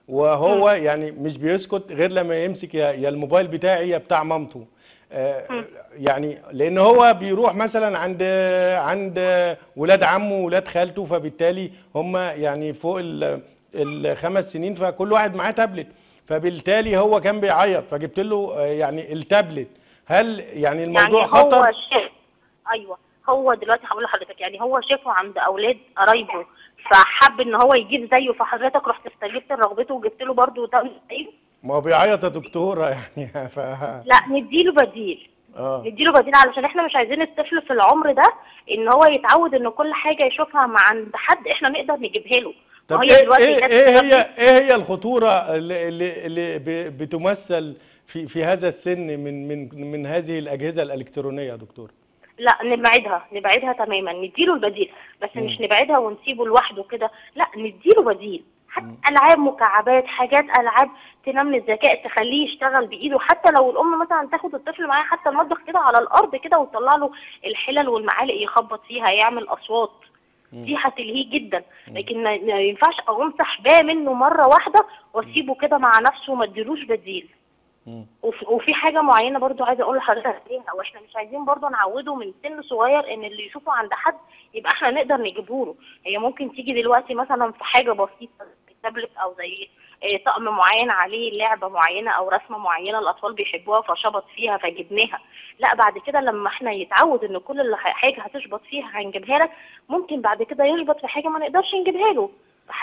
وهو يعني مش بيسكت غير لما يمسك يا يا الموبايل بتاعي يا بتاع مامته آه، مم. يعني لان هو بيروح مثلا عند عند ولاد عمه وولاد خالته فبالتالي هم يعني فوق ال- الخمس سنين فكل واحد معاه تابلت فبالتالي هو كان بيعيط فجبت له آه، يعني التابلت هل يعني الموضوع يعني خطر هو شاف ايوه هو دلوقتي هقول لحضرتك يعني هو شافه عند اولاد قرايبه فحب ان هو يجيب زيه فحضرتك رحت استجبت لرغبته وجبت له برضه ده زيه ما هو بيعيط يا دكتوره يعني ف لا نديله بديل اه نديله بديل علشان احنا مش عايزين الطفل في العمر ده ان هو يتعود ان كل حاجه يشوفها مع عند حد احنا نقدر نجيبها له طب وهي ايه دلوقتي ايه جت ايه هي دلوقتي- ايه هي الخطوره اللي اللي, اللي ب- بتمثل في في هذا السن من من من هذه الاجهزه الالكترونيه يا دكتور لا نبعدها نبعدها تماما نديله البديل بس مم. مش نبعدها ونسيبه لوحده كده لا نديله بديل حتى العاب مكعبات حاجات العاب تنمي الذكاء تخليه يشتغل بايده حتى لو الام مثلا تاخد الطفل معاها حتى المطبخ كده على الارض كده وتطلع له الحلل والمعالق يخبط فيها يعمل اصوات مم. دي هتلهيه جدا لكن ما ما ينفعش اقوم سحباه منه مره واحده واسيبه كده مع نفسه وما اديلوش بديل مم. وفي, وفي حاجه معينه برضو عايزه اقول لحضرتك عليها واحنا مش عايزين برضو نعوده من سن صغير ان اللي يشوفه عند حد يبقى احنا نقدر نجيبه له هي ممكن تيجي دلوقتي مثلا في حاجه بسيطه زي تابلت او زي آه، طقم معين عليه لعبه معينه او رسمه معينه الاطفال بيحبوها فشبط فيها فجبناها لا بعد كده لما احنا يتعود ان كل اللي ح- حاجه هتشبط فيها هنجيبها لك ممكن بعد كده يشبط في حاجه ما نقدرش نجيبها له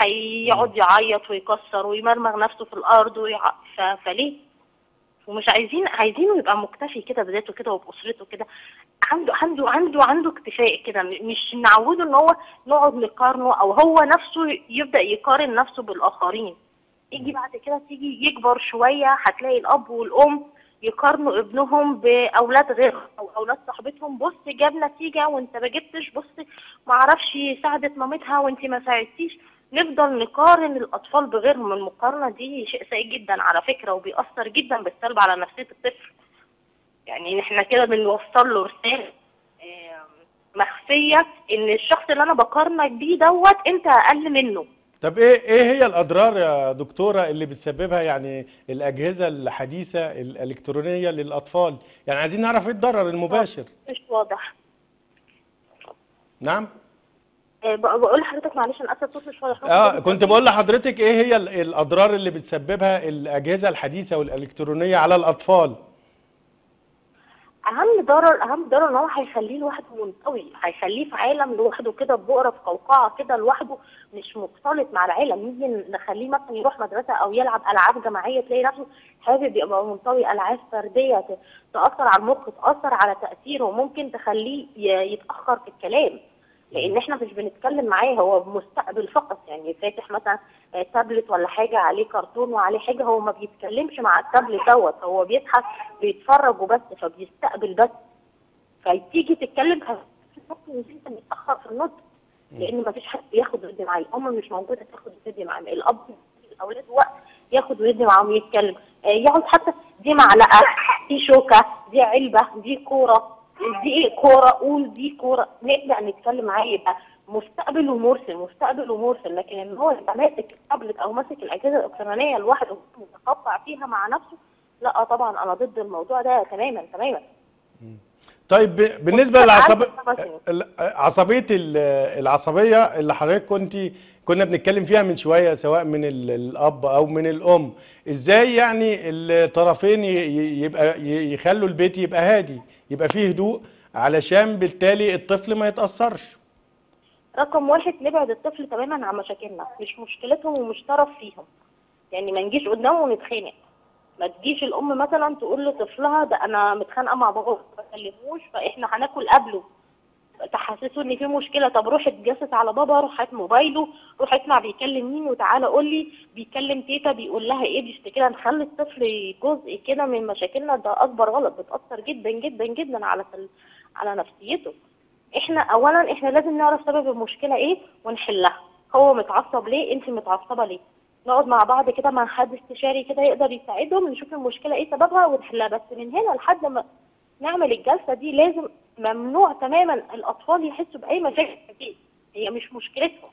هيقعد يعيط ويكسر ويمرمغ نفسه في الارض ويع... ف... فليه ومش عايزين عايزينه يبقى مكتفي كده بذاته كده وبأسرته كده عنده عنده عنده عنده اكتفاء كده م- مش نعوده ان هو نقعد نقارنه او هو نفسه يبدأ يقارن نفسه بالآخرين يجي بعد كده تيجي يكبر شوية هتلاقي الأب والأم يقارنوا ابنهم بأولاد غيرهم أو أولاد صاحبتهم بص جاب نتيجة وأنت ما جبتش بص معرفش ساعدت مامتها وأنت ما ساعدتيش نفضل نقارن الأطفال بغيرهم المقارنة دي شيء سيء جدا على فكرة وبيأثر جدا بالسلب على نفسية الطفل يعني احنا كده بنوصل له رسالة آم، مخفية ان الشخص اللي انا بقارنك بيه دوت انت اقل منه طب ايه ايه هي الاضرار يا دكتوره اللي بتسببها يعني الاجهزه الحديثه الالكترونيه للاطفال يعني عايزين نعرف ايه الضرر المباشر مش واضح نعم آه، بق- بقول لحضرتك معلش انا اسف الصوت مش واضح اه كنت بقول لحضرتك ايه هي ال- الاضرار اللي بتسببها الاجهزه الحديثه والالكترونيه على الاطفال اهم ضرر اهم ضرر ان هو هيخليه لوحده منطوي هيخليه في عالم لوحده كده في بؤره في قوقعه كده لوحده مش مختلط مع العالم نيجي نخليه مثلا يروح مدرسه او يلعب العاب جماعيه تلاقي نفسه حابب يبقى منطوي العاب فرديه ت- تاثر على المخ تاثر على تاثيره ممكن تخليه ي- يتاخر في الكلام لان احنا مش بنتكلم معاه هو مستقبل فقط يعني فاتح مثلا آه، تابلت ولا حاجه عليه كرتون وعليه حاجه هو ما بيتكلمش مع التابلت دوت هو بيضحك بيتفرج وبس فبيستقبل بس فتيجي تتكلم ممكن جدا يتاخر في النطق لان ما فيش حد بياخد ويدي معاه الام مش موجوده تاخد ويدي معاه الاب الاولاد وقت ياخد ويدي معاهم يتكلم آه، يقعد حتى دي معلقه دي شوكه دي علبه دي كوره دي ايه كوره قول دي كوره نبدا نتكلم معاه يبقى مستقبل ومرسل مستقبل ومرسل لكن ان هو يبقى ماسك التابلت او ماسك الاجهزه الالكترونيه لوحده متقطع فيها مع نفسه لا طبعا انا ضد الموضوع ده تماما تماما طيب ب- بالنسبه وأنا للعصب عندي سبع سنين. ال- عصبيه ال- العصبيه اللي حضرتك كنت كنا بنتكلم فيها من شويه سواء من ال- الاب او من الام ازاي يعني الطرفين ي- ي- يبقى ي- يخلوا البيت يبقى هادي يبقى فيه هدوء علشان بالتالي الطفل ما يتاثرش رقم واحد نبعد الطفل تماما عن مشاكلنا مش مشكلتهم ومش طرف فيهم يعني ما نجيش قدامه ونتخانق ما تجيش الام مثلا تقول لطفلها ده انا متخانقه مع بابا ما بكلموش فاحنا هناكل قبله تحسسه ان في مشكله طب روح اتجسس على بابا روح هات موبايله روح اسمع بيكلم مين وتعالى قول لي بيكلم تيتا بيقول لها ايه بيشتكي لها نخلي الطفل جزء كده من مشاكلنا ده اكبر غلط بتاثر جدا جدا جدا على سل... على نفسيته احنا اولا احنا لازم نعرف سبب المشكله ايه ونحلها هو متعصب ليه انت متعصبه ليه نقعد مع بعض كده مع حد استشاري كده يقدر يساعدهم نشوف المشكله ايه سببها ونحلها بس من هنا لحد ما نعمل الجلسه دي لازم ممنوع تماما الاطفال يحسوا باي مشاكل دي هي مش مشكلتهم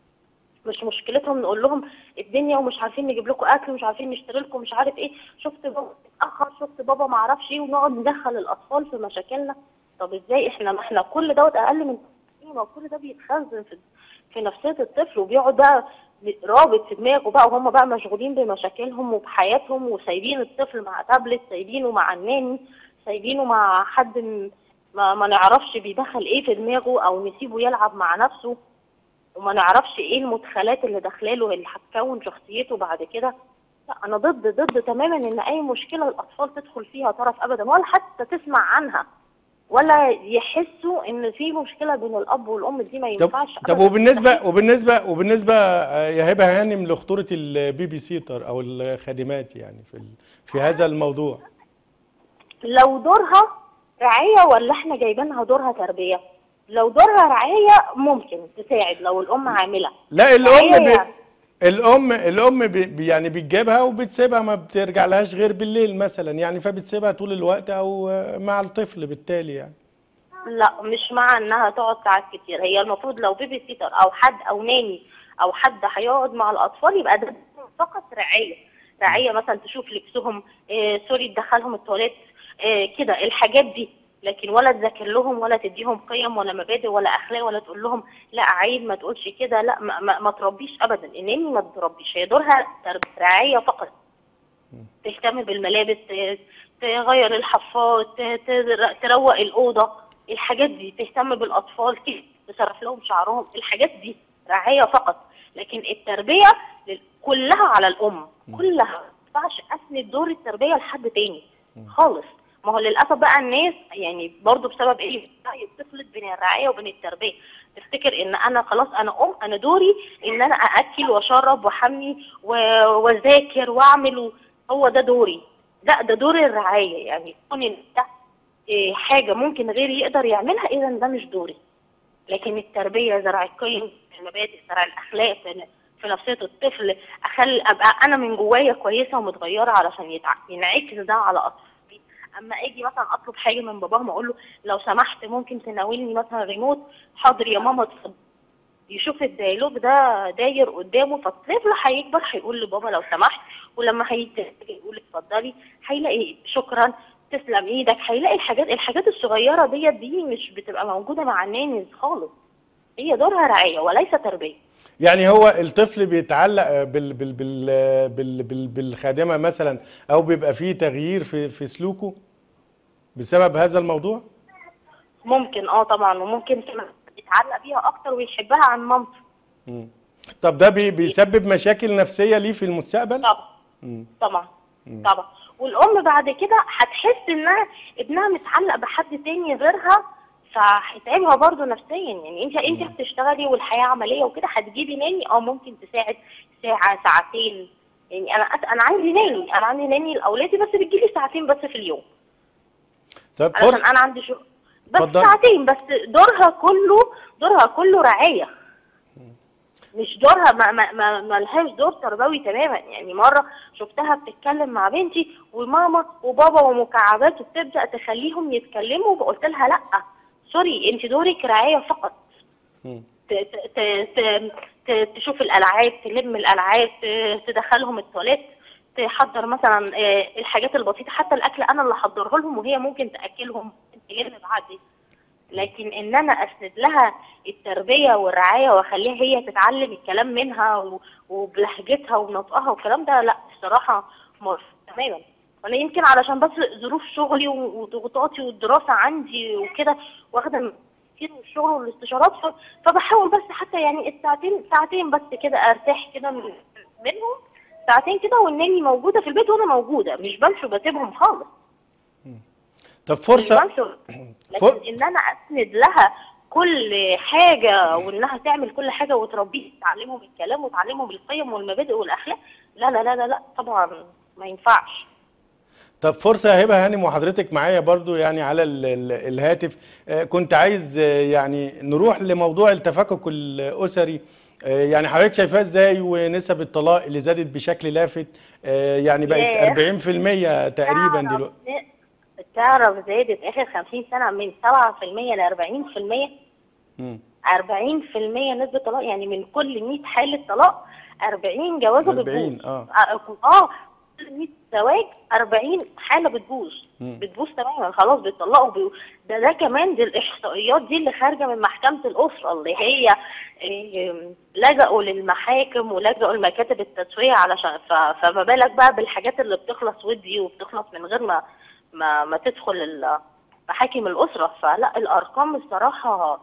مش مشكلتهم نقول لهم الدنيا ومش عارفين نجيب لكم اكل ومش عارفين نشتري لكم مش عارف ايه شفت بابا اتاخر شفت بابا ما اعرفش ايه ونقعد ندخل الاطفال في مشاكلنا طب ازاي احنا ما احنا كل دوت اقل من سنين وكل ده بيتخزن في في نفسيه الطفل وبيقعد بقى رابط في دماغه بقى وهم بقى مشغولين بمشاكلهم وبحياتهم وسايبين الطفل مع تابلت سايبينه مع الناني سايبينه مع حد م- ما, ما نعرفش بيدخل ايه في دماغه او نسيبه يلعب مع نفسه وما نعرفش ايه المدخلات اللي داخلاله اللي هتكون شخصيته بعد كده لا انا ضد ضد تماما ان اي مشكله الاطفال تدخل فيها طرف ابدا ولا حتى تسمع عنها ولا يحسوا ان في مشكله بين الاب والام دي ما طب ينفعش طب أبداً. وبالنسبه وبالنسبه وبالنسبه آه، يا هبه هانم لخطوره البيبي سيتر او الخادمات يعني في ال- في هذا الموضوع لو دورها رعاية ولا احنا جايبينها دورها تربية لو دورها رعاية ممكن تساعد لو الأم عاملة لا الام رعاية ب... يعني. الام الام ب... ب- يعني بتجيبها وبتسيبها ما بترجع لهاش غير بالليل مثلا يعني فبتسيبها طول الوقت او آه، مع الطفل بالتالي يعني لا مش مع انها تقعد ساعات كتير هي المفروض لو بيبي سيتر او حد او ناني او حد هيقعد مع الاطفال يبقى ده فقط رعايه رعايه مثلا تشوف لبسهم آه سوري تدخلهم التواليت آه كده الحاجات دي لكن ولا تذاكر لهم ولا تديهم قيم ولا مبادئ ولا اخلاق ولا تقول لهم لا عيب ما تقولش كده لا ما, ما, ما تربيش ابدا الناني ما تربيش هي دورها ترب- رعايه فقط تهتم بالملابس ت- تغير الحفاض ت- ت- تروق الأوضة الحاجات دي تهتم بالأطفال كده تسرح لهم شعرهم الحاجات دي رعاية فقط لكن التربية لل- كلها على الأم كلها ما ينفعش أسند دور التربية لحد تاني خالص ما هو للأسف بقى الناس يعني برضو بسبب إيه بقى بتخلط بين الرعاية وبين التربية تفتكر إن أنا خلاص أنا أم أنا دوري إن أنا أأكل وأشرب وأحمي و- وأذاكر وأعمل و- هو ده دوري لا ده دور الرعاية يعني كون إن ده إيه، حاجة ممكن غيري يقدر يعملها إذا ده مش دوري لكن التربية زرع القيم المبادئ زرع الأخلاق في في نفسية الطفل أخلي أبقى أنا من جوايا كويسة ومتغيرة علشان يتع- ينعكس ده على أطفالي أما أجي مثلا أطلب حاجة من باباهم أقول له لو سمحت ممكن تناولني مثلا ريموت حاضر يا ماما اتفضل يشوف الديالوج ده داير قدامه فالطفل هيكبر هيقول لبابا لو سمحت ولما هيجي يقول اتفضلي هيلاقي شكرا تسلم ايدك هيلاقي الحاجات الحاجات الصغيره ديت دي مش بتبقى موجوده مع النانيز خالص هي دورها رعايه وليس تربيه يعني هو الطفل بيتعلق بال بال بال بال بال بالخادمة مثلا او بيبقى فيه تغيير في في سلوكه بسبب هذا الموضوع ممكن اه طبعا وممكن كمان يتعلق بيها اكتر ويحبها عن مامته مم. طب ده بي بيسبب مشاكل نفسية ليه في المستقبل طبعا مم. طبعا مم. طبعا والام بعد كده هتحس انها ابنها متعلق بحد تاني غيرها فهيتعبها برضه نفسيا يعني انت انت هتشتغلي والحياه عمليه وكده هتجيبي ناني اه ممكن تساعد ساعه ساعتين يعني انا أت- انا عندي ناني انا عندي ناني لاولادي بس بتجيلي ساعتين بس في اليوم طب علشان فرصة انا عندي شغل بس اتفضلي. ساعتين بس دورها كله دورها كله رعايه مش دورها ما ما ما ما لهاش دور تربوي تماما يعني مره شفتها بتتكلم مع بنتي وماما وبابا ومكعبات وبتبدا تخليهم يتكلموا وقلت لها لا سوري انت دورك رعايه فقط مم. ت- ت- ت- ت- ت- تشوف الالعاب تلم الالعاب ت- تدخلهم التواليت تحضر مثلا آه، الحاجات البسيطه حتى الاكل انا اللي احضره لهم وهي ممكن تاكلهم تجيب بعدي لكن ان انا اسند لها التربيه والرعايه واخليها هي تتعلم الكلام منها و- وبلهجتها ونطقها والكلام ده لا الصراحه مرفض تماما وانا يمكن علشان بس ظروف شغلي و- وضغوطاتي والدراسه عندي وكده واخده من كتير من الشغل والاستشارات ف- فبحاول بس حتى يعني الساعتين ساعتين بس كده ارتاح كده من- منهم ساعتين كده وانني موجوده في البيت وانا موجوده مش بمشي وبسيبهم خالص طب مش فرصه بمشي فر- لكن ان انا اسند لها كل حاجه وانها تعمل كل حاجه وتربيه تعلمهم الكلام وتعلمهم القيم والمبادئ والاخلاق لا لا لا لا, لا طبعا ما ينفعش طب فرصة يا هبة هانم وحضرتك معايا برضو يعني على ال ال الهاتف آه، كنت عايز آه، يعني نروح لموضوع التفكك الأسري آه، يعني حضرتك شايفاه ازاي ونسب الطلاق اللي زادت بشكل لافت آه، يعني بقت ياه. 40% تقريبا تعرف- دلوقتي تعرف زادت اخر 50 سنه من 7% ل 40% مم. 40% نسبة طلاق يعني من كل 100 حالة طلاق 40 جوازة 40 بتبوظ اه اه كل 100 زواج 40 حالة بتبوظ مم. بتبوظ تماما خلاص بيطلقوا بي... ده ده كمان دي الاحصائيات دي اللي خارجه من محكمه الاسره اللي هي إيه، لجأوا للمحاكم ولجأوا لمكاتب التسويه علشان ف... فما بالك بقى بالحاجات اللي بتخلص ودي وبتخلص من غير ما ما, ما تدخل ال- محاكم الاسره فلا الارقام الصراحه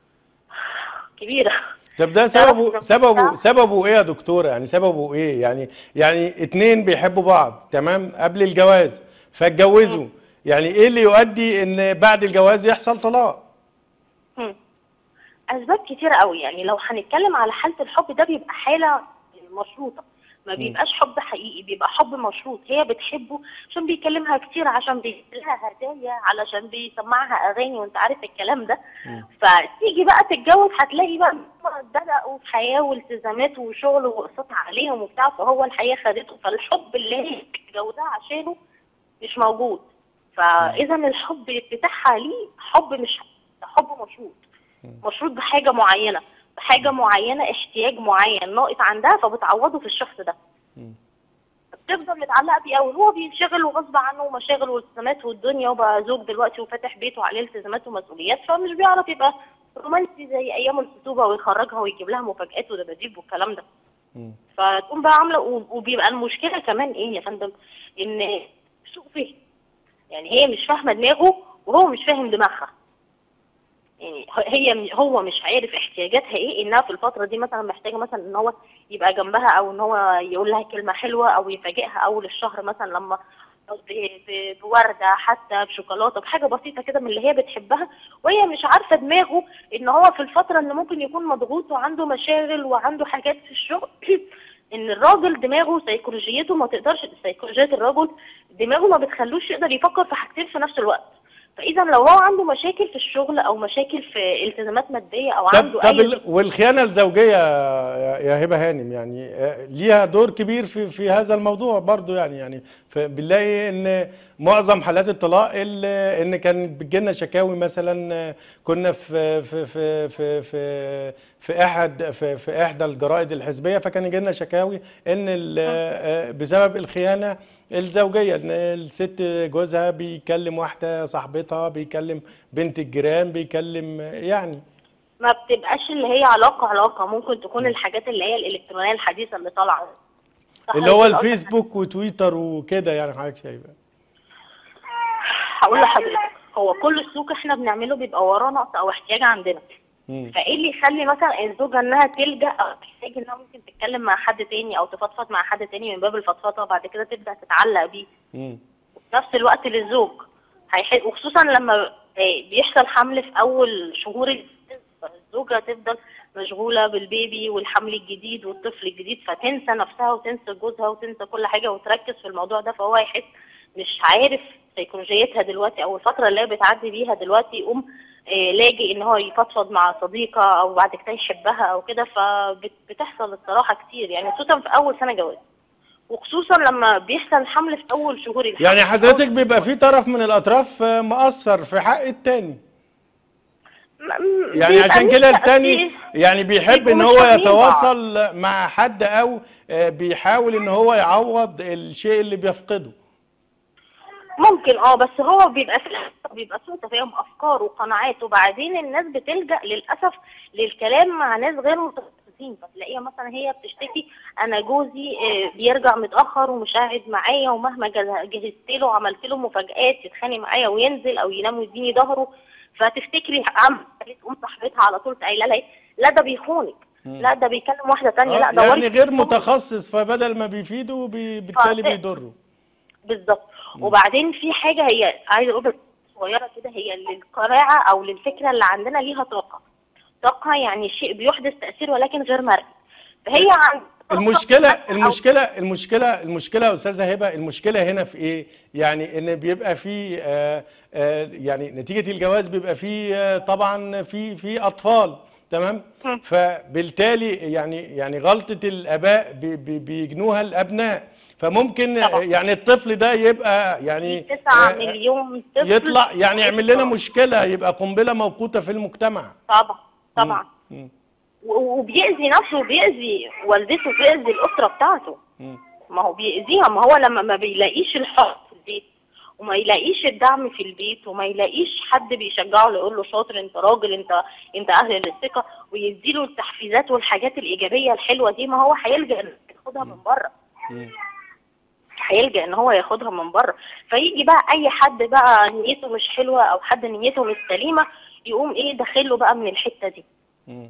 كبيره طب ده تعرف سببه إن- سببه سببه ايه يا دكتورة يعني سببه ايه يعني يعني اتنين بيحبوا بعض تمام قبل الجواز فاتجوزوا يعني ايه اللي يؤدي ان بعد الجواز يحصل طلاق مم. اسباب كتيره قوي يعني لو هنتكلم على حاله الحب ده بيبقى حاله مشروطه ما بيبقاش حب حقيقي بيبقى حب مشروط هي بتحبه عشان بيكلمها كتير عشان بيجيلها هدايا علشان بيسمعها اغاني وانت عارف الكلام ده مم. فتيجي بقى تتجوز هتلاقي بقى بدأوا في حياه والتزامات وشغل واقساط عليهم وبتاع فهو الحياه خدته فالحب اللي هي متجوزاه عشانه مش موجود فاذا الحب بتاعها ليه حب مش حب مشروط مشروط بحاجه معينه بحاجه معينه احتياج معين ناقص عندها فبتعوضه في الشخص ده مم. بتفضل متعلقه بيه قوي هو بينشغل وغصب عنه ومشاغل والتزامات والدنيا وبقى زوج دلوقتي وفاتح بيته وعليه التزامات ومسؤوليات فمش بيعرف يبقى رومانسي زي ايام الخطوبه ويخرجها ويجيب لها مفاجآت ودباديب والكلام ده مم. فتقوم بقى عامله و- وبيبقى المشكله كمان ايه يا فندم ان سوء فهم يعني هي مش فاهمه دماغه وهو مش فاهم دماغها يعني هي هو مش عارف احتياجاتها ايه انها في الفتره دي مثلا محتاجه مثلا ان هو يبقى جنبها او ان هو يقول لها كلمه حلوه او يفاجئها اول الشهر مثلا لما ب- ب- بورده حتى بشوكولاته بحاجه بسيطه كده من اللي هي بتحبها وهي مش عارفه دماغه ان هو في الفتره اللي ممكن يكون مضغوط وعنده مشاغل وعنده حاجات في الشغل ان الراجل دماغه سيكولوجيته ما تقدرش سيكولوجيه الرجل دماغه ما بتخلوش يقدر يفكر في حاجتين في نفس الوقت فاذا لو هو عنده مشاكل في الشغل او مشاكل في التزامات ماديه او طب عنده طب اي ال- والخيانة الزوجية يا يا هبة هانم يعني آه، ليها دور كبير في في هذا الموضوع برضو يعني يعني ف- بنلاقي ان معظم حالات الطلاق ال- ان كان بتجيلنا شكاوي مثلا آه، كنا في في في في في في احد في في احدى الجرائد الحزبية فكان يجيلنا شكاوي ان ال- آه، بسبب الخيانة الزوجية ان الست جوزها بيكلم واحدة صاحبتها بيكلم بنت الجيران بيكلم يعني ما بتبقاش اللي هي علاقه علاقه ممكن تكون الحاجات اللي هي الالكترونيه الحديثه اللي طالعه صح اللي هو ولا قصدك الفيسبوك وتويتر وكده يعني حضرتك شايفه هقول لحضرتك هو كل سلوك احنا بنعمله بيبقى وراه نقص او احتياج عندنا مم. فايه اللي يخلي مثلا الزوجه انها تلجا او تحتاج انها ممكن تتكلم مع حد تاني او تفضفض مع حد تاني من باب الفضفضه وبعد كده تبدا تتعلق بيه مم. وفي نفس الوقت للزوج هيحس وخصوصا لما آه، بيحصل حمل في اول شهور الجواز، فالزوجه تفضل مشغوله بالبيبي والحمل الجديد والطفل الجديد فتنسى نفسها وتنسى جوزها وتنسى كل حاجه وتركز في الموضوع ده فهو يحس مش عارف سيكولوجيتها دلوقتي او الفتره اللي هي بتعدي بيها دلوقتي يقوم آه، لاجئ ان هو يفضفض مع صديقه او بعد كده يحبها او كده فبتحصل الصراحه كتير يعني خصوصا في اول سنه جواز وخصوصا لما بيحصل حمل في اول شهور الحمل يعني حضرتك أول- بيبقى في طرف من الاطراف آه، مقصر في حق التاني م- م- يعني بيبقى عشان مش كده التاني تأثير. يعني بيحب بيبقوا ان مش هو فاهمين بعض. يتواصل مع حد او آه، بيحاول ان هو يعوض الشيء اللي بيفقده ممكن اه بس هو بيبقى في الآخر بيبقى سوء تفاهم افكار وقناعات وبعدين الناس بتلجأ للاسف للكلام مع ناس غير متخصصين فتلاقيها مثلا هي بتشتكي انا جوزي آه، بيرجع متاخر ومش قاعد معايا ومهما جه- جهزت له وعملت له مفاجآت يتخانق معايا وينزل او ينام ويديني ظهره فتفتكري عم تقوم صاحبتها على طول قايله لها إيه؟ لا ده بيخونك لا ده بيكلم واحده تانية لا آه، ده يعني ورث غير الشغل. متخصص فبدل ما بيفيده بي- بالتالي آه، بيضره بالظبط وبعدين في حاجه هي عايزه اقول بس صغيره كده هي للقناعه او للفكره اللي عندنا ليها طاقه طاقه يعني شيء بيحدث تاثير ولكن غير مرئي فهي عن المشكلة أو- المشكلة المشكلة المشكلة يا أستاذة هبة المشكلة هنا في إيه؟ يعني إن بيبقى في آه آه يعني نتيجة الجواز بيبقى في آه طبعا في في أطفال تمام؟ مم. فبالتالي يعني يعني غلطة الآباء بي- بي- بيجنوها الأبناء فممكن طبعا. يعني الطفل ده يبقى يعني 9 آه، مليون طفل يطلع يعني يعمل لنا يطلع. مشكلة يبقى قنبلة موقوتة في المجتمع طبعا طبعا مم. و- وبيأذي نفسه وبيأذي والدته وبيأذي الأسرة بتاعته مم. ما هو بيأذيها ما هو لما ما بيلاقيش الحب في البيت وما يلاقيش الدعم في البيت وما يلاقيش حد بيشجعه اللي يقول له شاطر انت راجل انت انت اهل للثقه ويديله التحفيزات والحاجات الايجابيه الحلوه دي ما هو هيلجأ انه ياخدها من بره مم. هيلجأ ان هو ياخدها من بره فيجي بقى اي حد بقى نيته مش حلوه او حد نيته مش سليمه يقوم ايه داخله بقى من الحته دي مم.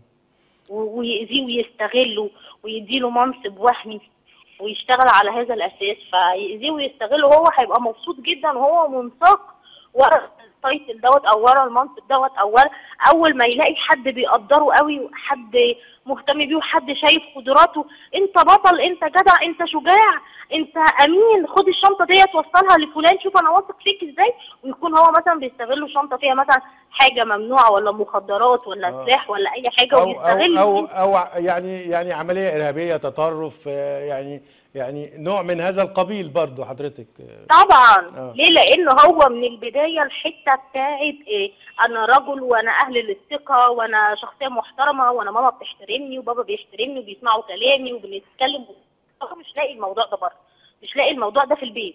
و- ويأذيه ويستغله ويديله منصب وهمي ويشتغل على هذا الأساس فيأذيه ويستغله هو هيبقى مبسوط جدا وهو منساق ورا التايتل دوت أو ورا المنصب دوت أو ورا أول ما يلاقي حد بيقدره قوي وحد مهتم بيه وحد شايف قدراته أنت بطل أنت جدع أنت شجاع أنت أمين خد الشنطة ديت وصلها لفلان شوف أنا واثق فيك إزاي ويكون هو مثلا بيستغل شنطة فيها مثلا حاجة ممنوعة ولا مخدرات ولا آه. سلاح ولا أي حاجة او او ويستغل او دي. او يعني يعني عمليه ارهابيه تطرف آه، يعني يعني نوع من هذا القبيل برضو حضرتك آه، طبعا آه. ليه لان هو من البدايه الحته بتاعت إيه انا رجل وانا اهل للثقه وانا شخصيه محترمه وانا ماما بتحترمني وبابا بيحترمني وبيسمعوا كلامي وبنتكلم هو مش لاقي الموضوع ده بره مش لاقي الموضوع ده في البيت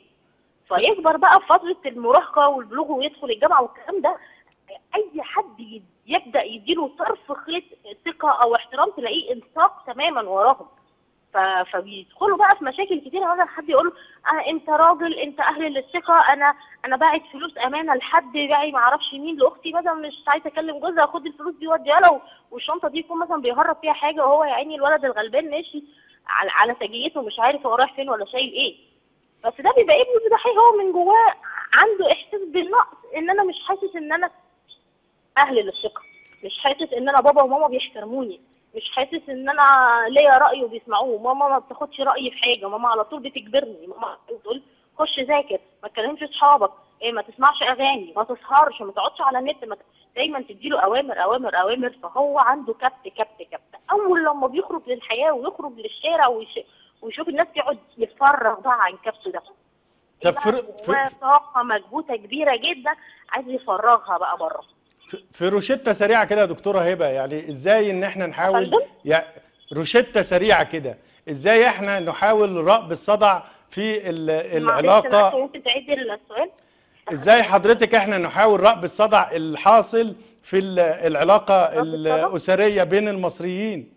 فيكبر بقى في فتره المراهقه والبلوغ ويدخل الجامعه والكلام ده اي حد ي- يبدا يديله طرف خيط ثقه او احترام تلاقيه انساق تماما وراهم ف- فبيدخلوا بقى في مشاكل كتير مثلا حد يقول له آه انت راجل انت اهل للثقه انا انا باعت فلوس امانه لحد باعي ما اعرفش مين لاختي مثلا مش عايزه اكلم جوزها خد الفلوس دي وديها له والشنطه دي يكون مثلا بيهرب فيها حاجه وهو يا عيني الولد الغلبان ماشي على على سجيته مش عارف هو رايح فين ولا شايل ايه بس ده بيبقى ابنه ضحيه هو من جواه عنده احساس بالنقص ان انا مش حاسس ان انا اهل للثقه مش حاسس ان انا بابا وماما بيحترموني مش حاسس ان انا ليا راي وبيسمعوه ماما ما بتاخدش رايي في حاجه ماما على طول بتجبرني ماما بتقول خش ذاكر ما تكلمش اصحابك إيه ما تسمعش اغاني ما تسهرش ما تقعدش على النت ما ت... دايما تديله اوامر اوامر اوامر فهو عنده كبت كبت كبت اول لما بيخرج للحياه ويخرج للشارع ويش... ويشوف الناس يقعد يتفرغ بقى عن كبته ده طب بقى في- جواه في- طاقه مكبوته كبيره جدا عايز يفرغها بقى بره في- في روشتة سريعة كده يا دكتورة هبة يعني ازاي ان احنا نحاول فندم؟ يعني روشتة سريعة كده ازاي احنا نحاول رأب الصدع في ال- معلش أنا العلاقة آسفة، ممكن تعيدي السؤال ازاي حضرتك احنا نحاول رأب الصدع الحاصل في ال- العلاقة رأب الصدع؟ الأسرية بين المصريين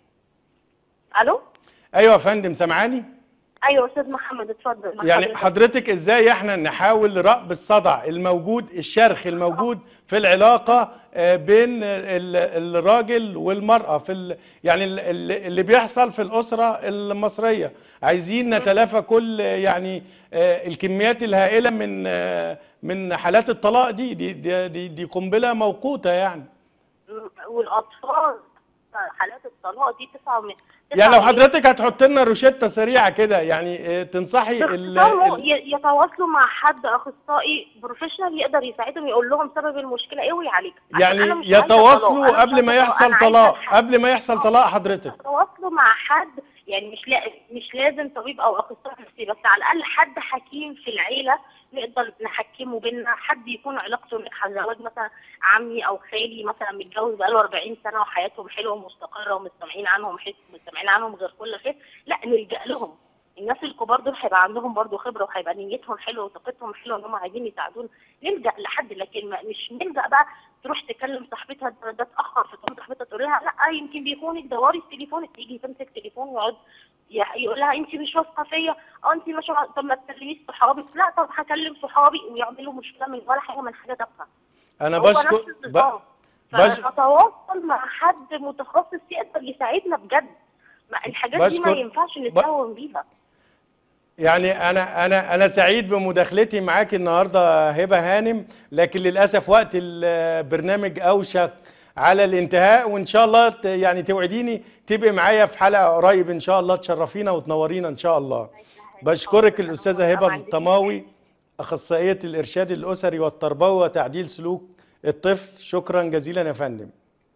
الو ايوه يا فندم سامعاني ايوه استاذ محمد اتفضل مع يعني حضرتك. حضرتك ازاي احنا نحاول رأب الصدع الموجود الشرخ الموجود في العلاقة آه، بين ال- الراجل والمرأة في ال- يعني ال- ال- اللي بيحصل في الأسرة المصرية عايزين نتلافى كل آه، يعني آه، الكميات الهائلة من آه، من حالات الطلاق دي دي دي, دي, دي قنبلة موقوتة يعني والاطفال حالات الطلاق دي تسعة من يعني لو حضرتك هتحط لنا روشته سريعه كده يعني آه، تنصحي ال- يختاروا ال- ي- يتواصلوا مع حد اخصائي بروفيشنال يقدر يساعدهم يقول لهم سبب المشكله ايه ويعالجها عشان يعني أنا مش عايزة طلاق، يتواصلوا أنا مش قبل ما عايزة يحصل أنا عايزة طلاق الحل. قبل ما يحصل طلاق حضرتك يتواصلوا مع حد يعني مش لا مش لازم طبيب او اخصائي نفسي بس على الاقل حد حكيم في العيله نقدر نحكمه بينا حد يكون علاقته ناجحه زواج مثلا عمي او خالي مثلا متجوز بقاله 40 سنه وحياتهم حلوه ومستقره ومستمعين عنهم حس مستمعين عنهم غير كل خير لا نلجا لهم الناس الكبار دول هيبقى عندهم برضو خبره وهيبقى نيتهم حلوه وطاقتهم حلوه ان هم عايزين يساعدونا نلجا لحد لكن ما مش نلجا بقى تروح تكلم صاحبتها ده, ده اتاخر فتقوم صاحبتها تقول لها لا يمكن بيخونك دوري في تليفونك تيجي تمسك تليفون ويقعد ي- يقول لها انت مش واثقه فيا اه انت مش واثقة- طب ما تكلميش صحابك لا طب هكلم صحابي ويعملوا مشكله من ولا حاجه من حاجه تافهه انا هو بشكر نفس النظام. ب- بش- فنتواصل مع حد متخصص يقدر يساعدنا بجد ما الحاجات دي ما بشكر- ينفعش ب- نتهاون بيها يعني انا انا انا سعيد بمداخلتي معاك النهارده هبه هانم لكن للاسف وقت البرنامج اوشك على الانتهاء وان شاء الله ت- يعني توعديني تبقي معايا في حلقه قريب ان شاء الله تشرفينا وتنورينا ان شاء الله بشكرك الاستاذه هبه الطماوي اخصائيه الارشاد الاسري والتربوي وتعديل سلوك الطفل شكرا جزيلا يا فندم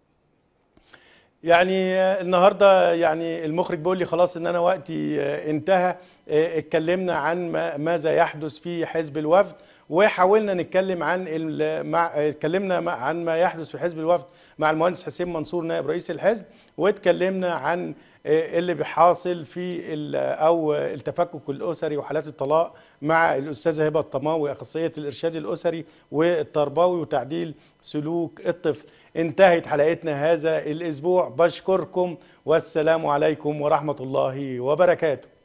يعني آه، النهارده يعني المخرج بيقول لي خلاص ان انا وقتي آه، انتهى آه، اتكلمنا عن ما- ماذا يحدث في حزب الوفد وحاولنا نتكلم عن ال- مع آه، اتكلمنا مع- عن ما يحدث في حزب الوفد مع المهندس حسين منصور نائب رئيس الحزب واتكلمنا عن آه، اللي بيحاصل في ال- او التفكك الاسري وحالات الطلاق مع الاستاذه هبه الطماوي اخصائيه الارشاد الاسري والتربوي وتعديل سلوك الطفل انتهت حلقتنا هذا الاسبوع بشكركم والسلام عليكم ورحمه الله وبركاته